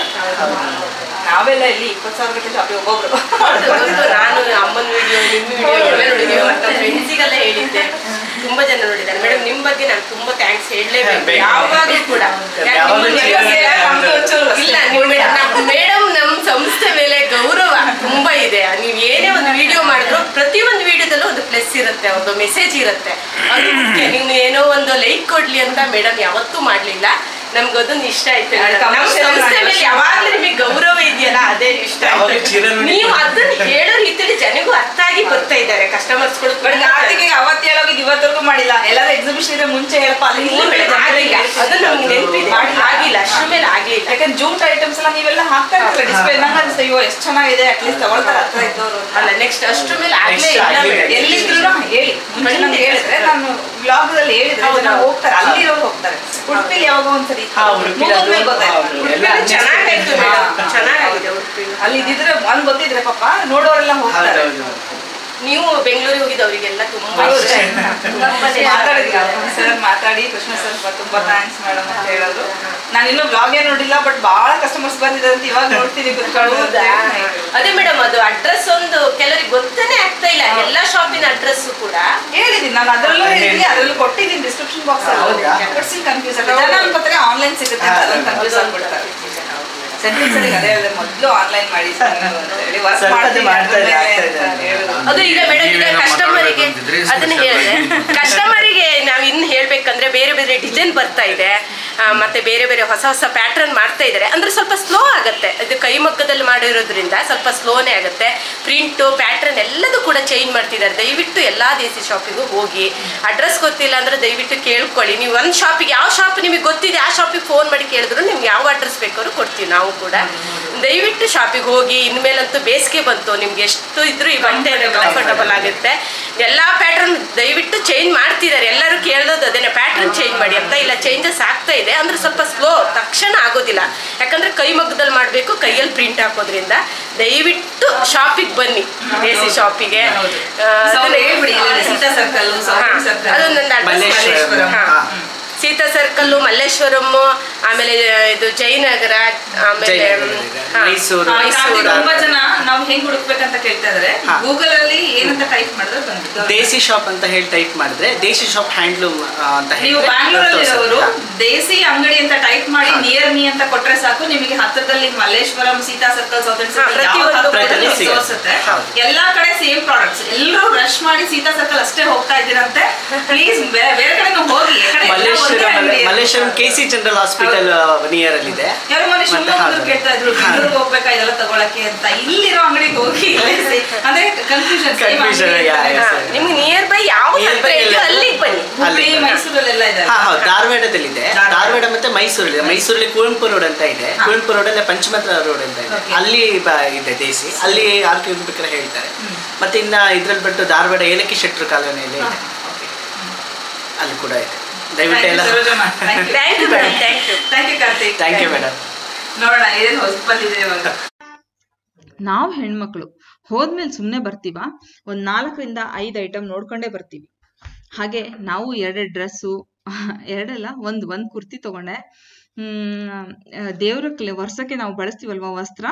ನಾವೆಲ್ಲ ಇಲ್ಲಿ ಇಪ್ಪತ್ತು ಸಾವಿರ ಗಟ್ಟಲೆ ಶಾಪಿಗೆ ಒಬ್ಬೊಬ್ರು ಹೌದು, ಹೌದು. ನಾನು ಅಮ್ಮನ ವಿಡಿಯೋ ನಿಮ್ಮ ವಿಡಿಯೋ ಎಲ್ಲ ನೋಡಿದ್ದೀವಿ ಮತ್ತೆ ನಮ್ಮ ಫ್ರೆಂಡ್ಸಿಗೆಲ್ಲ ಹೇಳಿದ್ದೆ ತುಂಬಾ ಜನ ನೋಡಿದ್ದಾರೆ ಮೇಡಮ್ ನಿಮ್ ಬಗ್ಗೆ ನಾನು ತುಂಬಾ ಥ್ಯಾಂಕ್ಸ್ ಹೇಳಲೇಬೇಕು ಬೇಕು. ಯಾವಾಗಲೂ ಕೂಡ ಯಾಕೆ ಯಾವಾಗ್ಲೂ ನಿಮ್ಮನ್ನ cheers ಹೇಳೋದೇ ಇಲ್ಲ, ಅಂತ. ನಮ್ದು ಒಂಚೂರು ಇಲ್ಲ ನೀವು ಮೇಡಮ್ ನಮ್ಮ ಸಂಸ್ಥೆ ಮೇಲೆ ಗೌರವ ತುಂಬಾ ಇದೆ ನೀವು ಏನೇ ಒಂದು ವಿಡಿಯೋ ಮಾಡಿದ್ರು ಪ್ರತಿ ಒಂದು ವಿಡಿಯೋದಲ್ಲೂ ಒಂದು ಪ್ಲಸ್ ಇರುತ್ತೆ ಒಂದು ಮೆಸೇಜ್ ಇರುತ್ತೆ ಅದು ಮುಖ್ಯ ನೀವು ಏನೋ ಒಂದು ಲೈಕ್ ಕೊಡ್ಲಿ ಅಂತ ಮೇಡಮ್ ಯಾವತ್ತೂ ಮಾಡ್ಲಿಲ್ಲ ನಮ್ಗೆ ಅದೊಂದು ಇಷ್ಟ ಆಯ್ತು ಅದು ನಮ್ಮ commercial ಸಂಸ್ಥೆ ಮೇಲೆ ಮಾಡಿ ಯಾವಾಗ್ಲೂ ನಿಮಗೆ ಗೌರವ ಇದೆಯಲ್ಲ ಅದೇ ಇಷ್ಟ ಯಾವಾಗ್ಲೂ ಆಯ್ತು ಚಿರಋಣಿ. ನೀವು ಅದನ್ನ ಹೇಳೋ ರೀತಿಯಲ್ಲಿ ಜನಗೂ ಅರ್ಥ ಆಗಿ ಬರ್ತಾ ಇದ್ದಾರೆ ಕಸ್ಟಮರ್ಸ್ಗಳು ಬಟ್ ಕಾರ್ತಿಗೆ ಅವತ್ತು ಹೇಳೋಗಿದ್ದು ಇವತ್ತರೆಗೂ ಮಾಡಿಲ್ಲ ಎಲ್ಲಾದ್ರೂ ಎಕ್ಸಿಬಿಷನ್ ಇದೆ ಮುಂಚೆ ಹೇಳಪ್ಪ ಅಲ್ಲಿ ಇಲ್ಲಿ ಬಿಡಿ ಆಗಿಲ್ಲ ಅದು ನಮ್ಗೆ ನೆನಪಿದೆ ಆಗಿಲ್ಲ ಅಷ್ಟ್ರ ಮೇಲೆ ಆಗ್ಲಿಲ್ಲ ಯಾಕಂದ್ರೆ ಜೂಟ್ ಐಟಮ್ಸ್ ಎಲ್ಲ ನೀವೆಲ್ಲ ಹಾಕ್ತಾ ಇರ್ತೀರ ಡಿಸ್ಪ್ಲೇ ನಂಗೆ ಅನ್ಸುತ್ತೆ ಅಯ್ಯೋ ಎಷ್ಟು ಚೆನ್ನಾಗಿದೆ ಅಟ್ಲೀಸ್ಟ್ ತಗೊಳ್ತಾರೆ ಹತ್ರ ಇದ್ದವರು ಅಲ್ಲ ನೆಕ್ಸ್ಟ್ ಅಷ್ಟ್ರ ಮೇಲೆ ಆಗ್ಲೇ Next ಇಲ್ಲ ಆಗ್ಲಿಲ್ಲ. ಮೇಡಮ್. ಎಲ್ಲಿದ್ರು ಹೇಳಿ ಮುಂಚೆ ನಂಗೆ ಹೇಳಿದ್ರೆ ನಾನು ಬ್ಲಾಗ್ ಅಲ್ಲಿ ಹೇಳಿದ್ರೆ ಹೌದು. ಜನ ಹೋಗ್ತಾರೆ ಅಲ್ಲಿರೋರು ಹೋಗ್ತಾರೆ ಉಡುಪಿಲಿ ಯಾವಾಗ ಒಂದ್ಸರಿ ಹಾ, ಉಡುಪಿಲಿ ಅದು- ಮುಗಿದ್ಮೇಲೆ ಗೊತ್ತಾಯ್ತು ಹೌದು. ಉಡುಪಿಲಿ ಎಲ್ಲ ಉಡುಪಿಲಿ ಚೆನ್ನಾಗಾಯ್ತು ಹಾ. ಮೇಡಮ್ ಚೆನ್ನಾಗಿದೆ ಉಡುಪಿ ಅಲ್ಲಿ ಇದ್ದಿದ್ರೆ ಒಂದ್ ಗೊತ್ತಿದ್ರೆ ಪಾಪ ನೋಡೋರೆಲ್ಲ ಹೋಗ್ತಾರೆ ಹೌದೌದು ನೀವು ಬೆಂಗಳೂರಿಗೆ ಹೋಗಿದ್ದವರಿಗೆಲ್ಲ ತುಂಬಾ ಹೌದು. ಇಷ್ಟ ತುಂಬಾನೇ ಮಾತಾಡಿದ್ರು ಸರ್ ಮಾತಾಡಿ ಕೃಷ್ಣ ಸರ್ ತುಂಬಾ ಥ್ಯಾಂಕ್ಸ್ ಮೇಡಮ್ ಅಂತ ಹೇಳಿದ್ರು ನಾನು ಇನ್ನೂ ಬ್ಲಾಗೇ ನೋಡಿಲ್ಲ ಬಟ್ ಬಹಳ ಕಸ್ಟಮರ್ಸ್ ಬಂದಿದ್ದಾರೆ ಅಂತ ಇವಾಗ ನೋಡ್ತೀನಿ ಕುತ್ಕೊಂಡು ಅಂತ ಹೌದಾ ಹೇಳಿ. ಅದೇ ಮೇಡಮ್ ಅದು ಅಡ್ರೆಸ್ ಒಂದು ಕೆಲವರಿಗೆ ಗೊತ್ತನೇ ಆಗ್ತಾ ಇಲ್ಲ ಎಲ್ಲಾ ಶಾಪಿನ ಅಡ್ರೆಸ್ ಕೂಡ ಹೇಳಿದೀನಿ ನಾನು ಅದರಲ್ಲೂ ಹೇಳಿದೀನಿ ಅದರಲ್ಲೂ ಕೊಟ್ಟಿದ್ದೀನಿ ಡಿಸ್ಕ್ರಿಪ್ಷನ್ ಬಾಕ್ಸ್ ಅಲ್ಲಿ ಹೌದಾ? ಬಟ್ ಸ್ಟಿಲ್ ಕನ್ಫ್ಯೂಸ್ ಆಗುತ್ತೆ ಜನ ಅನ್ಕೋತಾರೆ ಆನ್ಲೈನ್ ಸಿಗುತ್ತೆ ಅಂತ ಅದೊಂದು ಕನ್ಫ್ಯೂಸ್ ಆಗ್ಬಿಡ್ತಾರೆ ಸೆಂಟೆನ್ಸ್ ಅದೇ ಹೇಳಿದೆ ಮೊದಲು ಆನ್ಲೈನ್ ಮಾಡಿ sir ನೀವು ಅಂತ ಹೇಳಿ ವರ್ಕ್ ಸ್ವಲ್ಪ ಮಾಡ್ತೀನಿ ಮಾಡ್ತಾ ಅದ್ರ ಇದೆ, ಮೇಲೆ ಆಗ್ತಾ ಅಂತ ಇದೆ. ಹೇಳಿದ್ರು. ಅದು ಈಗ ಮೇಡಮ್ ಈಗ ನೀವೇನೋ ಕಸ್ಟಮರಿಗೆ ಮಾತಾಡ್ಬೇಕಂತಿದ್ರಿ, ಅದನ್ನ ಸ್ವಲ್ಪ ಹೇಳಿದೆ ಕಸ್ಟಮರಿಗೆ ನಾವು ಇನ್ನು ಹೇಳ್ಬೇಕಂದ್ರೆ ಬೇರೆ ಬೇರೆ ಡಿಸೈನ್ ಬರ್ತಾ ಇದೆ ಆ, ಮತ್ತೆ ಬೇರೆ ಬೇರೆ ಹೊಸ ಹೊಸ ಪ್ಯಾಟರ್ನ್ ಮಾಡ್ತಾ ಇದ್ದಾರೆ ಅಂದ್ರೆ ಸ್ವಲ್ಪ ಸ್ಲೋ ಆಗುತ್ತೆ ಇದು ಕೈಮಗ್ಗದಲ್ಲಿ ಮಾಡಿರೋದ್ರಿಂದ ಸ್ವಲ್ಪ ಸ್ಲೋನೇ ಆಗುತ್ತೆ ಪ್ರಿಂಟು ಪ್ಯಾಟರ್ನ್ ಎಲ್ಲದೂ ಕೂಡ ಚೇಂಜ್ ಮಾಡ್ತಿದ್ದಾರೆ ದಯವಿಟ್ಟು ಎಲ್ಲಾ ದೇಸಿ ಶಾಪಿಗೂ ಹೋಗಿ ಅಡ್ರೆಸ್ ಗೊತ್ತಿಲ್ಲ ಅಂದ್ರೆ ದಯವಿಟ್ಟು ಕೇಳ್ಕೊಳ್ಳಿ ನೀವು ಒಂದು ಶಾಪಿಗೆ ಯಾವ ಶಾಪ್ ನಿಮಗೆ ಗೊತ್ತಿದೆ ಆ ಶಾಪಿಗೆ ಫೋನ್ ಮಾಡಿ ಕೇಳಿದ್ರು ನಿಮ್ಗೆ ಯಾವ ಅಡ್ರೆಸ್ ಬೇಕಾದ್ರೂ ಕೊಡ್ತೀವಿ ನಾವು ಕೂಡ ದಯವಿಟ್ಟು ಶಾಪಿಗೆ ಹೋಗಿ ಇನ್ಮೇಲಂತೂ ಬೇಸಿಗೆ ಬಂತು ನಿಮ್ಗೆ ಎಷ್ಟು ಇದ್ರೂ ಈ ಬಟ್ಟೆ ಕಂಫರ್ಟಬಲ್ ಆಗುತ್ತೆ ಎಲ್ಲ ಪ್ಯಾಟರ್ನ್ ದಯವಿಟ್ಟು ಚೇಂಜ್ ಮಾಡ್ತಿದ್ದಾರೆ ಎಲ್ಲರೂ ಕೇಳೋದು ಅದೇನೆ ಪ್ಯಾಟರ್ನ್ ಚೇಂಜ್ ಮಾಡಿ ಅಂತ ಇಲ್ಲ ಚೇಂಜಸ್ ಆಗ್ತಾ ಇದೆ ಅಂದ್ರೆ ಸ್ವಲ್ಪ ಸ್ಲೋ ತಕ್ಷಣ ಆಗೋದಿಲ್ಲ ಯಾಕಂದ್ರೆ ಕೈ ಮಗ್ಗದಲ್ಲಿ ಮಾಡಬೇಕು ಕೈಯಲ್ಲಿ ಪ್ರಿಂಟ್ ಹಾಕೋದ್ರಿಂದ ದಯವಿಟ್ಟು ಶಾಪಿಗೆ ಬನ್ನಿ ದೇಸಿ ಶಾಪಿಗೆ So ಅವ್ರು ಹೇಳ್ಬಿಡಿ ಎಲ್ಲೆಲ್ಲಿ ಸೀತಾ ಸರ್ಕಲ್ ಸರ್ಕಲ್ ಅದೊಂದೊಂದು ಅಡ್ರೆಸ್ ಮಲ್ಲೇಶ್ವರಂ. ಹಾ. ಹಾ. ಸೀತಾ ಸರ್ಕಲ್ ಮಲ್ಲೇಶ್ವರಂ ಆಮೇಲೆ ಇದು ಜಯನಗರ ಆಮೇಲೆ ಜಯನಗರ ಇದೆ. ಹಾ. ಮೈಸೂರು. ಹಾ, ಕಾರ್ತಿಕ್ ತುಂಬಾ ಜನ ನಾವು ಹೆಂಗ್ ಹುಡುಕ್ಬೇಕಂತ ಕೇಳ್ತಾ ಇದಾರೆ ಹಾ. ಗೂಗಲ್ ಅಲ್ಲಿ ಏನಂತ ಟೈಪ್ ಮಾಡಿದ್ರೆ ಬಂದಿದ್ದು ದೇಸಿ ಶಾಪ್ ಅಂತ ಹೇಳಿ ಟೈಪ್ ಮಾಡಿದ್ರೆ ದೇಸಿ ಶಾಪ್ ಹ್ಯಾಂಡ್ಲೂಮ್ ಅಂತ ನೀವು ಹೇಳಿದ್ರೆ ಬ್ಯಾಂಗ್ಳೂರಲ್ಲಿ ಇರೋರು ತೋರ್ಸುತ್ತೆ. ದೇಸಿ ಅಂಗಡಿ ಅಂತ ಟೈಪ್ ಮಾಡಿ ಹಾ. ನಿಯರ್ ಮೀ ಅಂತ ಕೊಟ್ರೆ ಸಾಕು ನಿಮಗೆ ಹತ್ರದಲ್ಲಿ ಮಲ್ಲೇಶ್ವರಂ ಸೀತಾ ಸರ್ಕಲ್ ಸೌತ್ ಹಾ, ಪ್ರತಿಯೊಂದು ಪ್ರತಿಯೊಂದು ಸಿಗುತ್ತೆ. ತೋರಿಸುತ್ತೆ ಹೌದು. ಎಲ್ಲಾ ಕಡೆ ಸೇಮ್ ಪ್ರಾಡಕ್ಟ್ಸ್ ಎಲ್ಲರೂ ರಶ್ ಮಾಡಿ ಸೀತಾ ಸರ್ಕಲ್ ಅಷ್ಟೇ ಹೋಗ್ತಾ ಇದ್ದೀರಂತೆ ಪ್ಲೀಸ್ ಬೇರೆ ಬೇರೆ ಕಡೆ ಹೋಗಿ ಈ ಕಡೆ ಎಲ್ಲ ಒಂದೇ ಮಲ್ಲೇಶ್ವರಂ ಅಂಗಡಿ ಇದೆ. Malleshwaram K C general hospital near ಅಲ್ಲಿ ಇದೆ ಯಾರೋ ಮೊನ್ನೆ ಮತ್ತೆ ಶಿವಮೊಗ್ಗದವ್ರು ಹೌದು. ಕೇಳ್ತಾ ಇದ್ರು ಬೆಂಗಳೂರಿಗೆ ಹೋಗ್ಬೇಕಾ ಇದೆಲ್ಲ ತಗೊಳಕ್ಕೆ ಅಂತ ಇಲ್ಲಿರೋ ಅಂಗಡಿಗೆ ಹೋಗಿ ಇಲ್ಲೇ ಸೇ- ಅಂದ್ರೆ ಕನ್ಫ್ಯೂಷನ್ Confusion, yeah, yeah. ಹಾ, ನಿಮ್ಗೆ ನಿಯರ್ ಬೈ ಯಾವ Near by ಹತ್ರ ಇದೆಯೋ ಎಲ್ಲ- ಅಲ್ಲಿಗೆ ಬನ್ನಿ ಹುಬ್ಳಿ ಅಲ್ಲಿ. ಮೈಸೂರಲ್ಲೆಲ್ಲ ಇದೆ ಹಾ ಹೌದು ಧಾರವಾಡದಲ್ಲಿದೆ ಧಾರವಾಡ. ಧಾರವಾಡ ಮತ್ತೆ ಮೈಸೂರಲ್ಲಿ ಮೈಸೂರಲ್ಲಿ ಕುವೆಂಪು ರೋಡ್ ಅಂತ ಇದೆ ಹಾ. ಕುವೆಂಪು ರೋಡ್ ಅಲ್ಲೇ ಪಂಚಮಂತ್ರ ರೋಡ್ ಅಂತ ಇದೆ Okay. ಅಲ್ಲಿ ಬ- ಇದೆ ದೇಸಿ ಅಲ್ಲಿ ಆರ್ ಕೆ ಬೇಕಾದ್ರೆ ಹೇಳ್ತಾರೆ ಮತ್ತೆ ಇನ್ನ ಇದ್ರಲ್ಲಿ ಬಿಟ್ಟು ಧಾರವಾಡ ಏಲಕ್ಕಿ ಶೆಟ್ರು ಕಾಲೋನಿಯಲ್ಲಿ ಇದೆ ಅಲ್ಲಿ ಕೂಡ ಇದೆ ದಯವಿಟ್ಟು ಎಲ್ಲ thank you madam thank you thank you Karthik thank you madam ನೋಡೋಣ ಏನ್ ಹೊಸ ಬಂದಿದೆ ಇವಾಗ ನಾವು ಹೆಣ್ಮಕ್ಳು ಹೋದ್ಮೇಲೆ ಸುಮ್ಮನೆ ಬರ್ತೀವಾ ಒಂದು ನಾಲ್ಕರಿಂದ ಐದು ಐಟಮ್ ನೋಡ್ಕೊಂಡೇ ಬರ್ತೀವಿ ಹಾಗೆ ನಾವು ಎರಡೆರಡು ಡ್ರೆಸ್ಸು ಎರಡಲ್ಲ ಒಂದು ಒಂದು ಕುರ್ತಿ ತಗೊಂಡೆ ದೇವ್ರ ವರ್ಷಕ್ಕೆ ನಾವು ಬಳಸ್ತೀವಲ್ವ ವಸ್ತ್ರ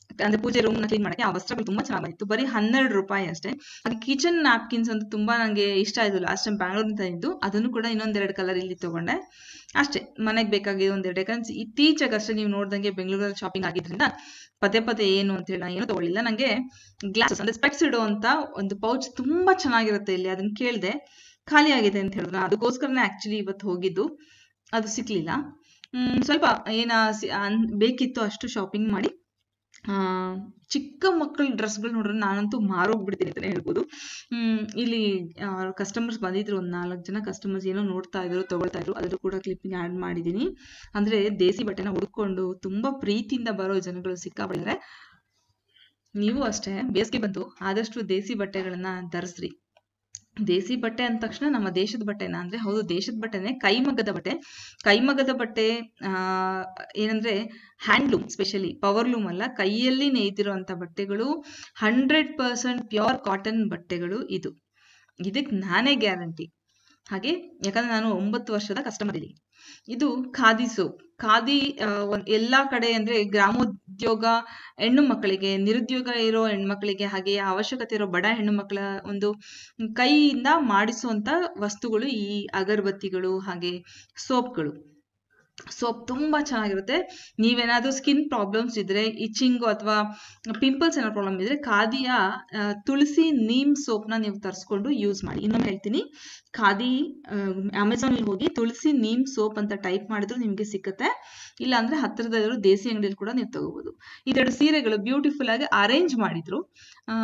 ಅಂದ್ರೆ ಪೂಜೆ ರೂಮ್ ನ ಕ್ಲೀನ್ ಮಾಡಕ್ಕೆ ಆ ವಸ್ತ್ರಗಳು ತುಂಬಾ ಚೆನ್ನಾಗಿ ಬಂದಿತ್ತು ಬರೀ ಹನ್ನೆರಡು ರೂಪಾಯಿ ಅಷ್ಟೇ ಹಾಗೆ ಕಿಚನ್ ನ್ಯಾಪ್ಕಿನ್ಸ್ ಅಂತ ತುಂಬಾ ನಂಗೆ ಇಷ್ಟ ಆಯ್ತು ಲಾಸ್ಟ್ ಟೈಮ್ ಬ್ಯಾಂಗ್ಳೂರಿಂದ ಇದ್ದು ಅದನ್ನು ಕೂಡ ಇನ್ನೊಂದೆರಡು ಕಲರ್ ಇಲ್ಲಿ ತಗೊಂಡೆ ಅಷ್ಟೇ ಮನೆಗೆ ಬೇಕಾಗಿರೋ ಒಂದೆರಡು ಯಾಕಂದ್ರೆ ಇತ್ತೀಚೆಗಷ್ಟೇ ನೀವು ನೋಡ್ದಂಗೆ ಬೆಂಗಳೂರಲ್ಲಿ ಶಾಪಿಂಗ್ ಆಗಿದ್ರಿಂದ ಪದೇ ಪದೇ ಏನು ಅಂತ ಹೇಳಿ ನಾನು ಏನೂ ತಗೊಳ್ಳಿಲ್ಲ ನಂಗೆ ಗ್ಲಾಸಸ್ ಅಂದ್ರೆ ಸ್ಪೆಕ್ಸ್ ಇಡೋ ಅಂತ ಒಂದು ಪೌಚ್ ತುಂಬಾ ಚೆನ್ನಾಗಿರುತ್ತೆ ಇಲ್ಲಿ ಅದನ್ನ ಕೇಳಿದೆ ಖಾಲಿ ಆಗಿದೆ ಅಂತ ಹೇಳಿದ್ರು ನಾನು ಅದಕ್ಕೋಸ್ಕರನೇ ಆಕ್ಚುಲಿ ಇವತ್ತು ಹೋಗಿದ್ದು ಅದು ಸಿಕ್ಲಿಲ್ಲ ಹ್ಮ್, ಸ್ವಲ್ಪ ಏನ ಸಿ- ಅನ್- ಬೇಕಿತ್ತು ಅಷ್ಟು ಶಾಪಿಂಗ್ ಮಾಡಿ ಆ, ಚಿಕ್ಕ ಮಕ್ಕಳ ಡ್ರೆಸ್ಗಳು ನೋಡಿದ್ರೆ ನಾನಂತೂ ಮಾರೋಗ್ಬಿಡ್ತೀನಿ ಅಂತಾನೆ ಹೇಳ್ಬೋದು ಹ್ಮ್ ಇಲ್ಲಿ ಕಸ್ಟಮರ್ಸ್ ಬಂದಿದ್ರು ಒಂದ್ ನಾಲ್ಕು ಜನ ಕಸ್ಟಮರ್ಸ್ ಏನೋ ನೋಡ್ತಾ ಇದ್ರು ತಗೊಳ್ತಾ ಇದ್ರು ಅದ್ರ ಕೂಡ ಕ್ಲಿಪ್ಪಿಂಗ್ ಆಡ್ ಮಾಡಿದೀನಿ ಅಂದ್ರೆ ದೇಸಿ ಬಟ್ಟೆನ ಹುಡ್ಕೊಂಡು ತುಂಬಾ ಪ್ರೀತಿಯಿಂದ ಬರೋ ಜನಗಳು ಸಿಕ್ಕಾಬಿಡ್ತಾರೆ ನೀವು ಅಷ್ಟೇ ಬೇಸಿಗೆ ಬಂತು ಆದಷ್ಟು ದೇಸಿ ಬಟ್ಟೆಗಳನ್ನ ಧರಿಸ್ರಿ ದೇಸಿ ಬಟ್ಟೆ ಅಂದ ತಕ್ಷಣ ನಮ್ಮ ದೇಶದ ಬಟ್ಟೆನ ಅಂದ್ರೆ ಹೌದು ದೇಶದ ಬಟ್ಟೆನೆ ಕೈಮಗ್ಗದ ಬಟ್ಟೆ ಕೈಮಗ್ಗದ ಬಟ್ಟೆ ಆ ಏನಂದ್ರೆ ಹ್ಯಾಂಡ್ಲೂಮ್ ಸ್ಪೆಷಲಿ ಪವರ್ಲೂಮ್ ಅಲ್ಲ ಕೈಯಲ್ಲಿ ನೇಯ್ದಿರುವಂತ ಬಟ್ಟೆಗಳು ಹಂಡ್ರೆಡ್ ಪರ್ಸೆಂಟ್ ಪ್ಯೂರ್ ಕಾಟನ್ ಬಟ್ಟೆಗಳು ಇದು ಇದಕ್ಕೆ ನಾನೇ ಗ್ಯಾರಂಟಿ ಹಾಗೆ ಯಾಕಂದ್ರೆ ನಾನು ಒಂಬತ್ತು ವರ್ಷದ ಕಸ್ಟಮರ್ ಇಲ್ಲಿ ಇದು ಖಾದಿ ಸೋಪ್ ಖಾದಿ ಆ, ಒಂದ್ ಎಲ್ಲಾ ಕಡೆ ಅಂದ್ರೆ ಗ್ರಾಮೋದ್ಯೋಗ ಹೆಣ್ಣು ಮಕ್ಕಳಿಗೆ ನಿರುದ್ಯೋಗ ಇರೋ ಹೆಣ್ಮಕ್ಳಿಗೆ ಹಾಗೆ ಅವಶ್ಯಕತೆ ಇರೋ ಬಡ ಹೆಣ್ಣು ಮಕ್ಕಳ ಒಂದು ಕೈಯಿಂದ ಮಾಡಿಸುವಂತ ವಸ್ತುಗಳು ಈ ಅಗರಬತ್ತಿಗಳು ಹಾಗೆ ಸೋಪ್ಗಳು ಸೋಪ್ ತುಂಬಾ ಚೆನ್ನಾಗಿರುತ್ತೆ ನೀವೇನಾದ್ರೂ ಸ್ಕಿನ್ ಪ್ರಾಬ್ಲಮ್ಸ್ ಇದ್ರೆ ಇಚಿಂಗು ಅಥವಾ ಪಿಂಪಲ್ಸ್ ಏನೋ ಪ್ರಾಬ್ಲಮ್ ಇದ್ರೆ ಖಾದಿಯ ಆ, ತುಳಸಿ ನೀಮ್ ಸೋಪ್ನ ನೀವು ತರಿಸ್ಕೊಂಡು ಯೂಸ್ ಮಾಡಿ ಇನ್ನೊಮ್ಮೆ ಹೇಳ್ತೀನಿ ಖಾದಿ ಅಮೆಝಾನ್ ಹೋಗಿ ತುಳಸಿ ನೀಮ್ ಸೋಪ್ ಅಂತ ಟೈಪ್ ಮಾಡಿದ್ರು ನಿಮ್ಗೆ ಸಿಕ್ಕತ್ತೆ ಇಲ್ಲ ಅಂದ್ರೆ ಹತ್ತಿರದಲ್ಲಿರೋ ದೇಸಿ ಅಂಗಡಿಯಲ್ಲಿ ಕೂಡ ನೀವು ತಗೋಬಹುದು ಇದೆರಡು ಸೀರೆಗಳು ಬ್ಯೂಟಿಫುಲ್ ಆಗಿ ಅರೇಂಜ್ ಮಾಡಿದ್ರು ಆ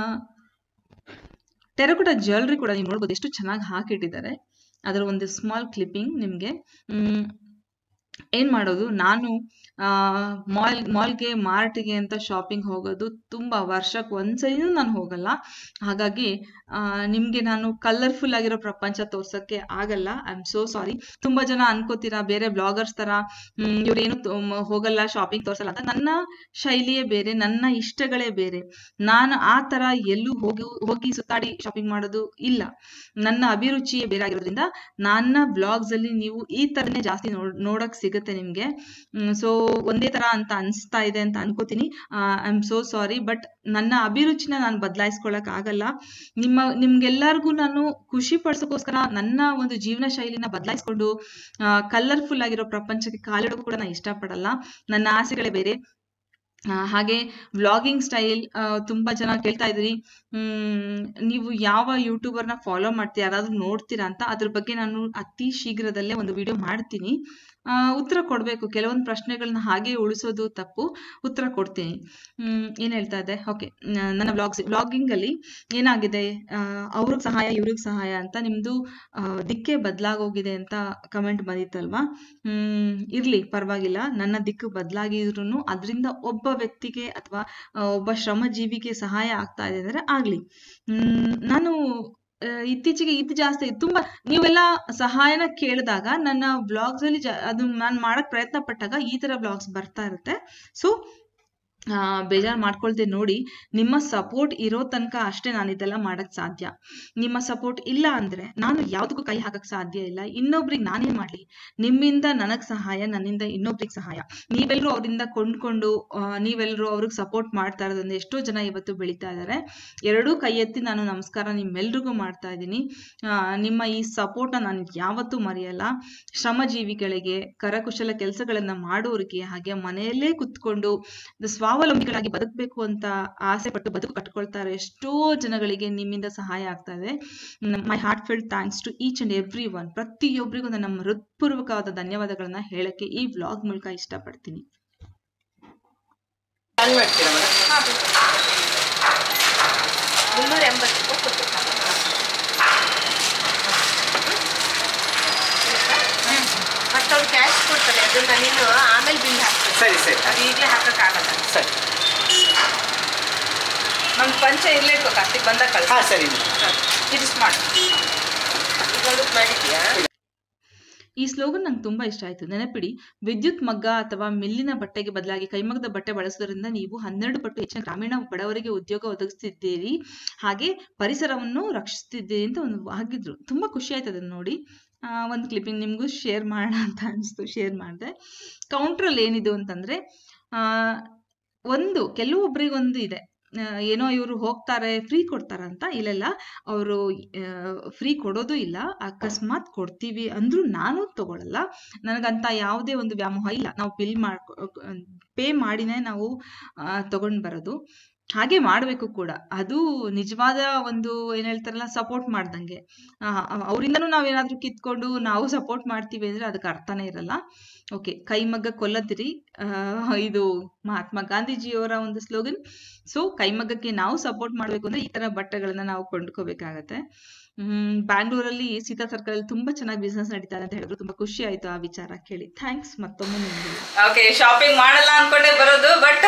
ಟೆರಕೋಟ ಜ್ಯುವೆಲ್ರಿ ಕೂಡ ನೀವು ನೋಡ್ಬೋದು ಎಷ್ಟು ಚೆನ್ನಾಗಿ ಹಾಕಿಟ್ಟಿದ್ದಾರೆ ಅದರ ಒಂದು ಸ್ಮಾಲ್ ಕ್ಲಿಪ್ಪಿಂಗ್ ನಿಮ್ಗೆ ಹ್ಮ್ ಏನ್ ಮಾಡೋದು ನಾನು ಆ ಮಾಲ್ ಮಾಲ್ಗೆ ಮಾರ್ಟ್ಗೆ ಅಂತ ಶಾಪಿಂಗ್ ಹೋಗೋದು ತುಂಬಾ ವರ್ಷಕ್ಕೆ ಒಂದ್ಸರಿನೂ ನಾನು ಹೋಗಲ್ಲ ಹಾಗಾಗಿ ಆ ನಿಮ್ಗೆ ನಾನು ಕಲರ್ಫುಲ್ ಆಗಿರೋ ಪ್ರಪಂಚ ತೋರ್ಸಕ್ಕೆ ಆಗಲ್ಲ ಐ ಆಮ್ ಸೋ ಸಾರಿ ತುಂಬಾ ಜನ ಅನ್ಕೋತೀರಾ ಬೇರೆ ಬ್ಲಾಗರ್ಸ್ ತರ ಹ್ಮ್ ಇವ್ರೇನು ತೊ- ಹೋಗಲ್ಲ ಶಾಪಿಂಗ್ ತೋರ್ಸಲ್ಲ ಅಂತ ನನ್ನ ಶೈಲಿಯೇ ಬೇರೆ ನನ್ನ ಇಷ್ಟಗಳೇ ಬೇರೆ ನಾನು ಆ ತರ ಎಲ್ಲೂ ಹೋಗಿ ಹೋಗಿ ಸುತ್ತಾಡಿ ಶಾಪಿಂಗ್ ಮಾಡೋದು ಇಲ್ಲ ನನ್ನ ಅಭಿರುಚಿಯೇ ಬೇರೆ ಆಗಿರೋದ್ರಿಂದ ನನ್ನ ಬ್ಲಾಗ್ಸ್ ಅಲ್ಲಿ ನೀವು ಈ ತರನೇ ಜಾಸ್ತಿ ನೋಡ್ ನೋಡಕ್ ಸಿಗುತ್ತೆ ನಿಮ್ಗೆ ಸೊ ಒಂದೇ ತರ ಅಂತ ಅನ್ಸ್ತಾ ಇದೆ ಅಂತ ಅನ್ಕೋತೀನಿ I am so sorry but ನನ್ನ ಅಭಿರುಚಿನ ನಾನು ಬದಲಾಯಿಸ್ಕೊಳಕ್ ಆಗಲ್ಲ ನಿಮ್ಮ ನಿಮ್ಗೆಲ್ಲರಿಗೂ ನಾನು ಖುಷಿ ಪಡ್ಸೋಕೋಸ್ಕರ ನನ್ನ ಒಂದು ಜೀವನ ಶೈಲಿನ ಬದಲಾಯಿಸ್ಕೊಂಡು ಕಲರ್ಫುಲ್ ಆಗಿರೋ ಪ್ರಪಂಚಕ್ಕೆ ಕಾಲಿಡೋಕು ಕೂಡ ನಾನು ಇಷ್ಟಪಡಲ್ಲ ನನ್ನ ಆಸೆಗಳೇ ಬೇರೆ ಆ, ಹಾಗೆ ವ್ಲಾಗಿಂಗ್ ಸ್ಟೈಲ್ ತುಂಬಾ ಜನ ಕೇಳ್ತಾ ಇದ್ರಿ ಹ್ಮ್ ನೀವು ಯಾವ ಯೂಟ್ಯೂಬರ್ನ ಫಾಲೋ ಮಾಡ್ತೀರಾ ಯಾರಾದ್ರೂ ನೋಡ್ತೀರಾ ಅಂತ ಅದ್ರ ಬಗ್ಗೆ ನಾನು ಅತಿ ಶೀಘ್ರದಲ್ಲೇ ಒಂದು ವಿಡಿಯೋ ಮಾಡ್ತೀನಿ ಆ, ಉತ್ತರ ಕೊಡ್ಬೇಕು ಕೆಲವೊಂದು ಪ್ರಶ್ನೆಗಳನ್ನ ಹಾಗೆ ಉಳಿಸೋದು ತಪ್ಪು ಉತ್ತರ ಕೊಡ್ತೀನಿ ಹ್ಮ್ ಏನ್ ಹೇಳ್ತಾ ಇದ್ದೆ ಓಕೆ ನನ್ನ ವ್ಲಾಗ್ಸ್ ವ್ಲಾಗಿಂಗ್ ಅಲ್ಲಿ ಏನಾಗಿದೆ ಅವ್ರಿಗೆ ಸಹಾಯ ಇವ್ರಿಗೆ ಸಹಾಯ ಅಂತ ನಿಮ್ದು ಆ, ದಿಕ್ಕೇ ಬದಲಾಗೋಗಿದೆ ಅಂತ ಕಮೆಂಟ್ ಬಂದಿತ್ತಲ್ವಾ ಹ್ಮ್ ಇರ್ಲಿ ಪರವಾಗಿಲ್ಲ ನನ್ನ ದಿಕ್ಕು ಬದಲಾಗಿದ್ರು ಅದರಿಂದ ಒಬ್ಬ ವ್ಯಕ್ತಿಗೆ ಅಥವಾ ಒಬ್ಬ ಶ್ರಮಜೀವಿಗೆ ಸಹಾಯ ಆಗ್ತಾ ಇದೆ ಅಂದ್ರೆ ಆಗ್ಲಿ ಹ್ಮ್ ನಾನು ಆ, ಇತ್ತೀಚೆಗೆ ಇದು ಜಾಸ್ತಿ ತುಂಬಾ ನೀವೆಲ್ಲ ಸಹಾಯನ ಕೇಳಿದಾಗ ನನ್ನ ಬ್ಲಾಗ್ಸ್ ಅಲ್ಲಿ ಜಾ- ಅದು ನಾನು ಮಾಡಕ್ ಪ್ರಯತ್ನ ಪಟ್ಟಾಗ ಈ ತರ ಬ್ಲಾಗ್ಸ್ ಬರ್ತಾ ಇರುತ್ತೆ ಸೊ ಬೇಜಾರು ಮಾಡ್ಕೊಳ್ದೆ ನೋಡಿ ನಿಮ್ಮ ಸಪೋರ್ಟ್ ಇರೋ ತನಕ ಅಷ್ಟೇ ನಾನು ಇದೆಲ್ಲ ಮಾಡಕ್ ಸಾಧ್ಯ ನಿಮ್ಮ ಸಪೋರ್ಟ್ ಇಲ್ಲ ಅಂದ್ರೆ ನಾನು ಯಾವ್ದಕ್ಕೂ ಕೈ ಹಾಕಕ್ ಸಾಧ್ಯ ಇಲ್ಲ ಇನ್ನೊಬ್ರಿಗೆ ನಾನೇ ಮಾಡ್ಲಿ ನಿಮ್ಮಿಂದ ನನಗ್ ಸಹಾಯ ನನ್ನಿಂದ ಇನ್ನೊಬ್ರಿಗೆ ಸಹಾಯ ನೀವೆಲ್ಲರೂ ಅವರಿಂದ ಕೊಂಡ್ಕೊಂಡು ಆ, ನೀವೆಲ್ಲರೂ ಅವ್ರಿಗೆ ಸಪೋರ್ಟ್ ಮಾಡ್ತಾ ಇರೋದ್ರಿಂದ ಎಷ್ಟೋ ಜನ ಇವತ್ತು ಬೆಳೀತಾ ಇದ್ದಾರೆ ಎರಡೂ ಕೈ ಎತ್ತಿ ನಾನು ನಮಸ್ಕಾರ ನಿಮ್ಮೆಲ್ರಿಗೂ ಮಾಡ್ತಾ ಇದ್ದೀನಿ ಆ, ನಿಮ್ಮ ಈ ಸಪೋರ್ಟ್ನ ನಾನು ಯಾವತ್ತೂ ಮರೆಯಲ್ಲ ಶ್ರಮಜೀವಿಗಳಿಗೆ ಕರಕುಶಲ ಕೆಲಸಗಳನ್ನ ಮಾಡೋರಿಗೆ ಹಾಗೆ ಮನೆಯಲ್ಲೇ ಕುತ್ಕೊಂಡು ಸ್ವಾವಲಂಬಿಗಳಾಗಿ ಬದುಕಬೇಕು ಅಂತ ಆಸೆ ಪಟ್ಟು ಬದುಕು ಕಟ್ಕೊಳ್ತಾ ಇರೋ ಎಷ್ಟೋ ಜನಗಳಿಗೆ ನಿಮ್ಮಿಂದ ಸಹಾಯ ಆಗ್ತಾ ಇದೆ my heart filled thanks to each and every one ಪ್ರತಿಯೊಬ್ಬರಿಗೂ ನನ್ನ ಹೃತ್ಪೂರ್ವಕವಾದ ಧನ್ಯವಾದಗಳನ್ನ ಹೇಳಕ್ಕೆ ಈ ವ್ಲಾಗ್ ಮೂಲಕ ಇಷ್ಟಪಡ್ತೀನಿ ಪ್ಲಾನ್ ಮಾಡ್ತೀರಾ ಮೇಡಮ್ ಮುನ್ನೂರ ಎಂಬತ್ತು ರೂಪಾಯಿ ಕೊಡ್ಬೇಕು ಮತ್ತೆ ಅವ್ರು ಕ್ಯಾಶ್ ಕೊಡ್ತಾರೆ ಅದನ್ನ ನೀನು ಆಮೇಲೆ ಬಿಲ್ ಹಾಕ್ತಾರೆ ಸರಿ ಸರಿ ಅದು ಈಗಲೇ ಹಾಕಕ್ಕಾಗಲ್ಲ ಸರಿ ನಮ್ ಪಂಚ ಇರ್ಲೇ ಇಟ್ಕೋ ಕಾರ್ತಿಕ್ ಬಂದಾಗ ಕಳ್ಸ ಹಾಂ ಸರಿ ಮೇಡಮ್ ಇದು ಸ್ಮಾರ್ಟ್ ಇದೊಂದು ಮಾಡಿದ್ಯಾ ಈ ಸ್ಲೋಗನ್ ನಂಗೆ ತುಂಬಾ ಇಷ್ಟ ಆಯ್ತು ನೆನಪಿಡಿ ವಿದ್ಯುತ್ ಮಗ್ಗ ಅಥವಾ ಮಿಲ್ಲಿನ ಬಟ್ಟೆಗೆ ಬದಲಾಗಿ ಕೈಮಗ್ಗದ ಬಟ್ಟೆ ಬಳಸೋದ್ರಿಂದ ನೀವು ಹನ್ನೆರಡು ಪಟ್ಟು ಹೆಚ್ಚಿನ ಗ್ರಾಮೀಣ ಬಡವರಿಗೆ ಉದ್ಯೋಗ ಒದಗಿಸ್ತಿದ್ದೀರಿ ಹಾಗೆ ಪರಿಸರವನ್ನು ರಕ್ಷಿಸ್ತಿದ್ದೀರಿ ಅಂತ ಒಂದು ಹಾಕಿದ್ರು ತುಂಬಾ ಖುಷಿ ಆಯ್ತು ಅದನ್ನ ನೋಡಿ ಆ, ಒಂದು ಕ್ಲಿಪ್ಪಿಂಗ್ ನಿಮ್ಗೂ ಶೇರ್ ಮಾಡೋಣ ಅಂತ ಅನಿಸ್ತು ಶೇರ್ ಮಾಡಿದೆ ಕೌಂಟ್ರಲ್ಲಿ ಏನಿದು ಅಂತಂದ್ರೆ ಆ ಒಂದು ಕೆಲವೊಬ್ರಿಗೊಂದು ಇದೆ ಆ, ಏನೋ ಇವರು ಹೋಗ್ತಾರೆ ಫ್ರೀ ಕೊಡ್ತಾರ ಅಂತ ಇಲ್ಲೆಲ್ಲ ಅವರು ಫ್ರೀ ಕೊಡೋದು ಇಲ್ಲ ಅಕಸ್ಮಾತ್ ಕೊಡ್ತೀವಿ ಅಂದ್ರೂ ನಾನು ತಗೊಳಲ್ಲ ನನಗಂತ ಯಾವುದೇ ಒಂದು ವ್ಯಾಮೋಹ ಇಲ್ಲ ನಾವು ಬಿಲ್ ಮಾಡ್ಕೊ ಪೇ ಮಾಡಿನೇ ನಾವು ಆ, ತಗೊಂಡ್ ಬರೋದು ಹಾಗೆ ಮಾಡಬೇಕು ಕೂಡ ಅದು ನಿಜವಾದ ಒಂದು ಏನ್ ಹೇಳ್ತಾರಲ್ಲ ಸಪೋರ್ಟ್ ಮಾಡ್ದಂಗೆ ಅವರಿಂದನೂ ನಾವೇನಾದ್ರೂ ಕಿತ್ಕೊಂಡು ನಾವು ಸಪೋರ್ಟ್ ಮಾಡ್ತೀವಿ ಅಂದ್ರೆ ಅದಕ್ಕೆ ಅರ್ಥನೇ ಇರಲ್ಲ ಓಕೆ ಕೈಮಗ್ಗ ಕೊಲ್ಲದಿರಿ ಆ, ಇದು ಮಹಾತ್ಮ ಗಾಂಧೀಜಿಯವರ ಒಂದು ಸ್ಲೋಗನ್ ಸೊ ಕೈಮಗ್ಗಕ್ಕೆ ನಾವು ಸಪೋರ್ಟ್ ಮಾಡ್ಬೇಕು ಅಂದ್ರೆ ಈ ತರ ಬಟ್ಟೆಗಳನ್ನ ನಾವು ಕೊಂಡ್ಕೋಬೇಕಾಗತ್ತೆ ಹ್ಮ್ ಬ್ಯಾಂಗ್ಳೂರಲ್ಲಿ ಸೀತಾ ಸರ್ಕಲ್ ಅಲ್ಲಿ ತುಂಬಾ ಚೆನ್ನಾಗಿ ಬಿಸ್ನೆಸ್ ನಡೀತಾ ಇದೆ ಅಂತ ಹೇಳಿದ್ರು ತುಂಬಾ ಖುಷಿ ಆಯ್ತು ಆ ವಿಚಾರ ಕೇಳಿ ಥ್ಯಾಂಕ್ಸ್ ಮತ್ತೊಮ್ಮೆ ನಿಮ್ಗೆ ಓಕೆ ಶಾಪಿಂಗ್ ಮಾಡಲ್ಲ ಅನ್ಕೊಂಡೇ ಬರೋದು ಬಟ್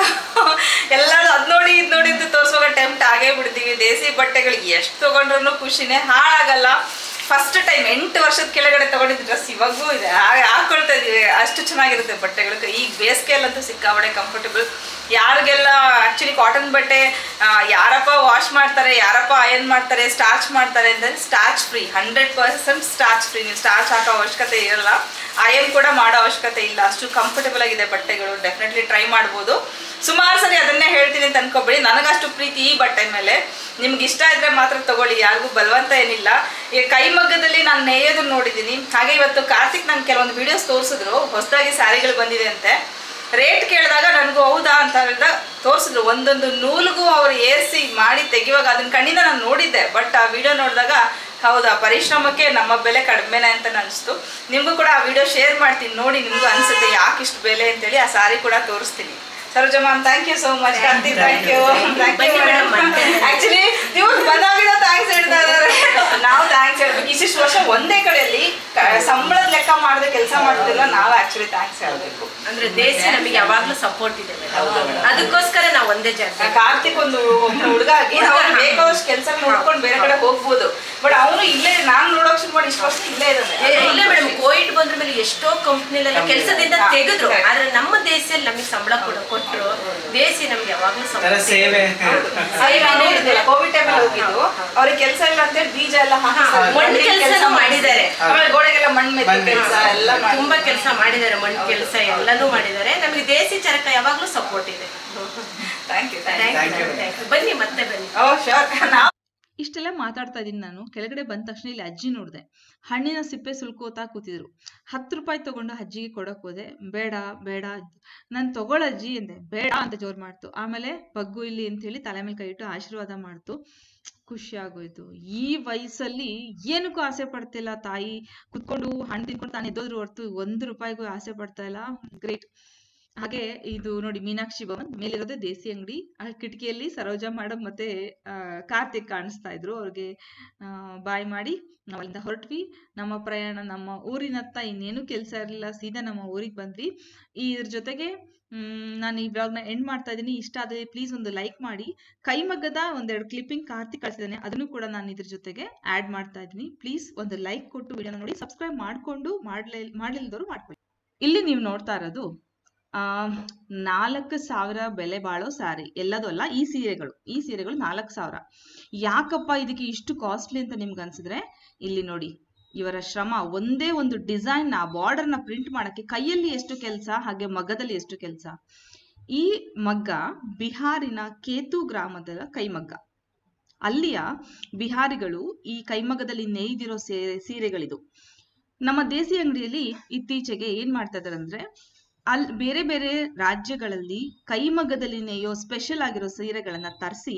ಎಲ್ಲರೂ ಅದ್ ನೋಡಿ ಇದ್ ನೋಡಿ ಅಂತ ತೋರ್ಸುವಾಗ ಟೆಂಪ್ಟ್ ಆಗೇ ಬಿಡ್ತೀವಿ ದೇಸಿ ಬಟ್ಟೆಗಳು ಎಷ್ಟು ತಗೊಂಡ್ರು ಖುಷಿನೇ ಹಾಳಾಗಲ್ಲ ಫಸ್ಟ್ ಟೈಮ್ ಎಂಟು ವರ್ಷದ ಕೆಳಗಡೆ ತಗೊಂಡಿದ್ದ ಡ್ರೆಸ್ ಇವಾಗೂ ಇದೆ ಹಾಗೆ ಹಾಕೊಳ್ತಾ ಇದೀವಿ ಅಷ್ಟು ಚೆನ್ನಾಗಿರುತ್ತೆ ಬಟ್ಟೆಗಳು ಈಗ ಬೇಸಿಗೆಯಲ್ಲಂತೂ ಸಿಕ್ಕಾಬಡೆ ಕಂಫರ್ಟಬಲ್ ಯಾರಿಗೆಲ್ಲ ಆಕ್ಚುಲಿ ಕಾಟನ್ ಬಟ್ಟೆ ಆ, ಯಾರಪ್ಪ ವಾಶ್ ಮಾಡ್ತಾರೆ ಯಾರಪ್ಪ ಅಯನ್ ಮಾಡ್ತಾರೆ ಸ್ಟಾರ್ಚ್ ಮಾಡ್ತಾರೆ ಅಂದರೆ starch free hundred percent starch free ನೀವು ಸ್ಟಾರ್ಚ್ ಹಾಕೋ ಅವಶ್ಯಕತೆ ಇರಲ್ಲ ಅಯನ್ ಕೂಡ ಮಾಡೋ ಅವಶ್ಯಕತೆ ಇಲ್ಲ ಅಷ್ಟು ಕಂಫರ್ಟಬಲ್ ಆಗಿದೆ ಬಟ್ಟೆಗಳು ಡೆಫಿನೆಟ್ಲಿ ಟ್ರೈ ಮಾಡ್ಬೋದು ಸುಮಾರು ಸರಿ ಅದನ್ನೇ ಹೇಳ್ತೀನಿ ಅಂತ ಅನ್ಕೋಬೇಡಿ ನನಗಷ್ಟು ಪ್ರೀತಿ ಈ ಬಟ್ಟೆ ಮೇಲೆ ನಿಮ್ಗೆ ಇಷ್ಟ ಇದ್ರೆ ಮಾತ್ರ ತಗೊಳ್ಳಿ ಯಾರಿಗೂ ಬಲವಂತ ಏನಿಲ್ಲ ಈ ಕೈಮಗ್ಗದಲ್ಲಿ ನಾನು ನೇಯೋದನ್ನ ನೋಡಿದ್ದೀನಿ ಹಾಗೆ ಇವತ್ತು ಕಾರ್ತಿಕ್ ನಂಗೆ ಕೆಲವೊಂದು ವಿಡಿಯೋಸ್ ತೋರಿಸಿದ್ರು ಹೊಸದಾಗಿ ಸ್ಯಾರಿಗಳು ಬಂದಿದೆ ಅಂತೆ ರೇಟ್ ಕೇಳಿದಾಗ ನನಗೂ ಹೌದಾ ಅಂತ ಹೇಳಿದಾಗ ತೋರಿಸಿದ್ರು ಒಂದೊಂದು ನೂಲಿಗೂ ಅವ್ರು ಏರಿಸಿ ಮಾಡಿ ತೆಗಿವಾಗ ಅದನ್ನ ಕಣ್ಣಿಂದ ನಾನು ನೋಡಿದ್ದೆ ಬಟ್ ಆ ವಿಡಿಯೋ ನೋಡಿದಾಗ ಹೌದಾ ಪರಿಶ್ರಮಕ್ಕೆ ನಮ್ಮ ಬೆಲೆ ಕಡಿಮೆನೆ ಅಂತ ಅನಿಸ್ತು ನಿಮಗೂ ಕೂಡ ಆ ವಿಡಿಯೋ ಶೇರ್ ಮಾಡ್ತೀನಿ ನೋಡಿ ನಿಮಗೂ ಅನ್ಸುತ್ತೆ ಯಾಕೆ ಇಷ್ಟು ಬೆಲೆ ಅಂತೇಳಿ ಆ ಸಾರಿ ಕೂಡ ತೋರಿಸ್ತೀನಿ Sarojamma thank you so much Karthik thank you ಬನ್ನಿ madam, ಮತ್ತೆ. ಆಕ್ಚುಲಿ ನೀವು ಬಂದಾಗಿನ ಥ್ಯಾಂಕ್ಸ್ ಹೇಳ್ತಾ ಇದ್ದಾರೆ ನಾವು ಥ್ಯಾಂಕ್ಸ್ ಹೇಳ್ಬೇಕು ಇಷ್ಟಿಷ್ಟು ವರ್ಷ ಒಂದೇ ಕಡೆಯಲ್ಲಿ ಕ- ಸಂಬಳದ ಲೆಕ್ಕ ಮಾಡದೆ ಕೆಲಸ ಮಾಡ್ತಿಲ್ಲ ನಾವು ಆಕ್ಚುಲಿ ಥ್ಯಾಂಕ್ಸ್ ಹೇಳ್ಬೇಕು ಅಂದ್ರೆ ದೇಶ ನಮಗೆ ಯಾವಾಗ್ಲೂ ಸಪೋರ್ಟ್ ಇದೆ madam. ಅದಕ್ಕೋಸ್ಕರ ನಾವು ಒಂದೇ ಜಾತಿ ಕಾರ್ತಿಕ್ ಒಂದು ಹುಡುಗ ಆಗಿ ಅವ್ನು ಬೇಕಾದಷ್ಟು ಕೆಲಸ ನೋಡ್ಕೊಂಡು ಬೇರೆ ಕಡೆ ಹೋಗ್ಬೋದು ಬಟ್ ಅವನು ಇಲ್ಲೇ ನಾನ್ ನೋಡೋಕ್ ಶುರು ಮಾಡಿ ಇಷ್ಟು ವರ್ಷ ಇಲ್ಲೇ ಇದ್ದಾನೆ ಏ, ಇಲ್ಲ ಮೇಡಮ್ ಕೋವಿಡ್ ಬಂದ್ರ ಮೇಲೆ ಎಷ್ಟೋ ಕಂಪ್ನಿಲೆಲ್ಲ ಕೆಲಸದಿಂದ ತೆಗೆದ್ರು ಆದ್ರೆ ನಮ್ಮ ದೇಶದಲ್ಲಿ ನಮಗೆ ಸಂಬಳ ಕೊಡ ಕೊಟ್ರು ದೇಸಿ ನಮ್ಗೆ ಯಾವಾಗ್ಲೂ ತರ ಸಂಬಳ ಸೇವೆ ಕೋವಿಡ್ ಟೈಮ್ ಹೋಗಿದ್ದು ಅವ್ರಿಗೆ ಕೆಲಸ ಇಲ್ಲ ಅಂತೇಳಿ ಬೀಜ ಎಲ್ಲ ಹಾಕಿ ಹಾ, ಮಣ್ಣ್ ಕೆಲ್ಸನೂ ಮಾಡಿದ್ದಾರೆ. ಆಮೇಲೆ ಗೋಡೆಗೆಲ್ಲ ಮಣ್ಣು ಮೆತ್ತ ಮಣ್ಣ್ ಕೆಲಸ ಮೆತ್ತಿಸಿ. ಎಲ್ಲ ಮಾಡಿ ತುಂಬಾ ಕೆಲಸ ಮಾಡಿದ್ದಾರೆ ಮಣ್ಣು ಕೆಲಸ ಎಲ್ಲನೂ ಮಾಡಿದ್ದಾರೆ ನಮಗೆ ದೇಸಿ ಚರಕ ಯಾವಾಗ್ಲೂ ಸಪೋರ್ಟ್ ಇದೆ thank you Thank you, Thank you, madam. Thank you. ಬನ್ನಿ ಮತ್ತೆ ಬನ್ನಿ ಓ ಶೋರ್ ಇಷ್ಟೆಲ್ಲ ಮಾತಾಡ್ತಾ ಇದೀನಿ ನಾನು ಕೆಳಗಡೆ ಬಂದ ತಕ್ಷಣ ಇಲ್ಲಿ ಅಜ್ಜಿ ನೋಡಿದೆ ಹಣ್ಣಿನ ಸಿಪ್ಪೆ ಸುಲ್ಕೋತಾ ಕೂತಿದ್ರು ಹತ್ತು ರೂಪಾಯಿ ತಗೊಂಡು ಅಜ್ಜಿಗೆ ಕೊಡಕ್ ಹೋದೆ ಬೇಡ ಬೇಡ ನಾನು ತಗೊಳಜ್ಜಿ ಎಂದೆ ಬೇಡ ಅಂತ ಜೋರ್ ಮಾಡ್ತು ಆಮೇಲೆ ಬಗ್ಗು ಇಲ್ಲಿ ಅಂತ ಹೇಳಿ ತಲೆ ಮೇಲೆ ಕೈ ಇಟ್ಟು ಆಶೀರ್ವಾದ ಮಾಡ್ತು ಖುಷಿ ಆಗೋಯ್ತು ಈ ವಯಸ್ಸಲ್ಲಿ ಏನಕ್ಕೂ ಆಸೆ ಪಡ್ತಿಲ್ಲ ತಾಯಿ ಕುತ್ಕೊಂಡು ಹಣ್ಣು ತಿನ್ಕೊಂಡು ತಾನು ಎದ್ದೋದ್ರು ಹೊರ್ತು ಒಂದು ರೂಪಾಯಿಗೂ ಆಸೆ ಪಡ್ತಾ ಇಲ್ಲ ಗ್ರೇಟ್ ಹಾಗೆ ಇದು ನೋಡಿ ಮೀನಾಕ್ಷಿ ಭವನ್ ಮೇಲಿರೋದೇ ದೇಸಿ ಅಂಗಡಿ ಆ ಕಿಟಕಿಯಲ್ಲಿ ಸರೋಜಾ ಮೇಡಮ್ ಮತ್ತೆ ಆ, ಕಾರ್ತಿಕ್ ಕಾಣಿಸ್ತಾ ಇದ್ರು ಅವ್ರಿಗೆ ಆ, ಬಾಯ್ ಮಾಡಿ ನಾವು ಅಲ್ಲಿಂದ ಹೊರಟ್ವಿ ನಮ್ಮ ಪ್ರಯಾಣ ನಮ್ಮ ಊರಿನತ್ತ ಇನ್ನೇನು ಕೆಲಸ ಇರಲಿಲ್ಲ ಸೀದಾ ನಮ್ಮ ಊರಿಗೆ ಬಂದ್ವಿ ಇದ್ರ ಜೊತೆಗೆ ಮ್, ನಾನು ಈ ಬ್ಲಾಗ್ನ ಎಂಡ್ ಮಾಡ್ತಾ ಇದ್ದೀನಿ ಇಷ್ಟ ಆದರೆ ಪ್ಲೀಸ್ ಒಂದು ಲೈಕ್ ಮಾಡಿ ಕೈಮಗ್ಗದ ಒಂದೆರಡು ಕ್ಲಿಪ್ಪಿಂಗ್ ಕಾರ್ತಿಕ್ ಕಳಿಸಿದ್ದಾನೆ ಅದನ್ನು ಕೂಡ ನಾನು ಇದ್ರ ಜೊತೆಗೆ ಆ್ಯಡ್ ಮಾಡ್ತಾ ಇದ್ದೀನಿ ಪ್ಲೀಸ್ ಒಂದು ಲೈಕ್ ಕೊಟ್ಟು ವಿಡಿಯೋನ ನೋಡಿ ಸಬ್ಸ್ಕ್ರೈಬ್ ಮಾಡಿಕೊಂಡು ಮಾಡ್ಲಿ ಮಾಡ್ಲಿಲ್ದವರು ಮಾಡ್ಕೊಳ್ಳಿ ಇಲ್ಲಿ ನೀವು ನೋಡ್ತಾ ಇರೋದು ಆ ನಾಲ್ಕು ಸಾವಿರ ಬೆಲೆ ಬಾಳೋ ಸ್ಯಾರಿ ಎಲ್ಲದೂ ಅಲ್ಲ ಈ ಸೀರೆಗಳು ಈ ಸೀರೆಗಳು ನಾಲ್ಕು ಸಾವಿರ ಯಾಕಪ್ಪ ಇದಕ್ಕೆ ಇಷ್ಟು ಕಾಸ್ಟ್ಲಿ ಅಂತ ನಿಮ್ಗೆ ಅನ್ಸಿದ್ರೆ ಇಲ್ಲಿ ನೋಡಿ ಇವರ ಶ್ರಮ ಒಂದೇ ಒಂದು ಡಿಸೈನ್ ನ ಬಾರ್ಡರ್ ನ ಪ್ರಿಂಟ್ ಮಾಡಕ್ಕೆ ಕೈಯಲ್ಲಿ ಎಷ್ಟು ಕೆಲಸ ಹಾಗೆ ಮಗ್ಗದಲ್ಲಿ ಎಷ್ಟು ಕೆಲಸ ಈ ಮಗ್ಗ ಬಿಹಾರಿನ ಕೇತು ಗ್ರಾಮದ ಕೈಮಗ್ಗ ಅಲ್ಲಿಯ ಬಿಹಾರಿಗಳು ಈ ಕೈಮಗ್ಗದಲ್ಲಿ ನೇಯ್ದಿರೋ ಸೀರೆ ಸೀರೆಗಳಿದು ನಮ್ಮ ದೇಸಿ ಅಂಗಡಿಯಲ್ಲಿ ಇತ್ತೀಚೆಗೆ ಏನ್ ಮಾಡ್ತಾ ಇದಾರೆ ಅಂದ್ರೆ ಅಲ್ ಬೇರೆ ಬೇರೆ ರಾಜ್ಯಗಳಲ್ಲಿ ಕೈಮಗ್ಗದಲ್ಲಿ ನೇಯೋ ಸ್ಪೆಷಲ್ ಆಗಿರೋ ಸೀರೆಗಳನ್ನ ತರಿಸಿ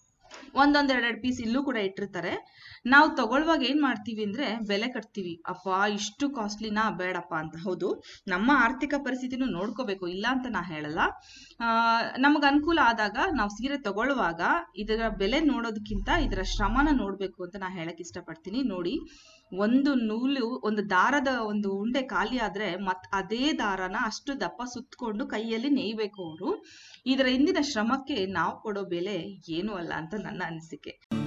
ಒಂದೊಂದ್ ಎರಡೆರಡು ಪೀಸ್ ಇಲ್ಲೂ ಕೂಡ ಇಟ್ಟಿರ್ತಾರೆ ನಾವು ತಗೊಳ್ಳುವಾಗ ಏನ್ ಮಾಡ್ತೀವಿ ಅಂದ್ರೆ ಬೆಲೆ ಕಟ್ತೀವಿ ಅಪ್ಪ ಇಷ್ಟು ಕಾಸ್ಟ್ಲಿನಾ ಬೇಡಪ್ಪ ಅಂತ ಹೌದು ನಮ್ಮ ಆರ್ಥಿಕ ಪರಿಸ್ಥಿತಿನೂ ನೋಡ್ಕೋಬೇಕು ಇಲ್ಲ ಅಂತ ನಾ ಹೇಳಲ್ಲ ಆ ನಮಗ್ ಅನುಕೂಲ ಆದಾಗ ನಾವು ಸೀರೆ ತಗೊಳ್ಳುವಾಗ ಇದರ ಬೆಲೆ ನೋಡೋದಕ್ಕಿಂತ ಇದರ ಶ್ರಮನ ನೋಡ್ಬೇಕು ಅಂತ ನಾ ಹೇಳಕ್ ಇಷ್ಟಪಡ್ತೀನಿ ನೋಡಿ ಒಂದು ನೂಲು ಒಂದು ದಾರದ ಒಂದು ಉಂಡೆ ಖಾಲಿ ಆದ್ರೆ ಮತ್ ಅದೇ ದಾರನ ಅಷ್ಟು ದಪ್ಪ ಸುತ್ತಕೊಂಡು ಕೈಯಲ್ಲಿ ನೇಯ್ಬೇಕು ಅವರು ಇದರ ಹಿಂದಿನ ಶ್ರಮಕ್ಕೆ ನಾವು ಕೊಡೋ ಬೆಲೆ ಏನೂ ಅಲ್ಲ ಅಂತ ನನ್ನ ಅನಿಸಿಕೆ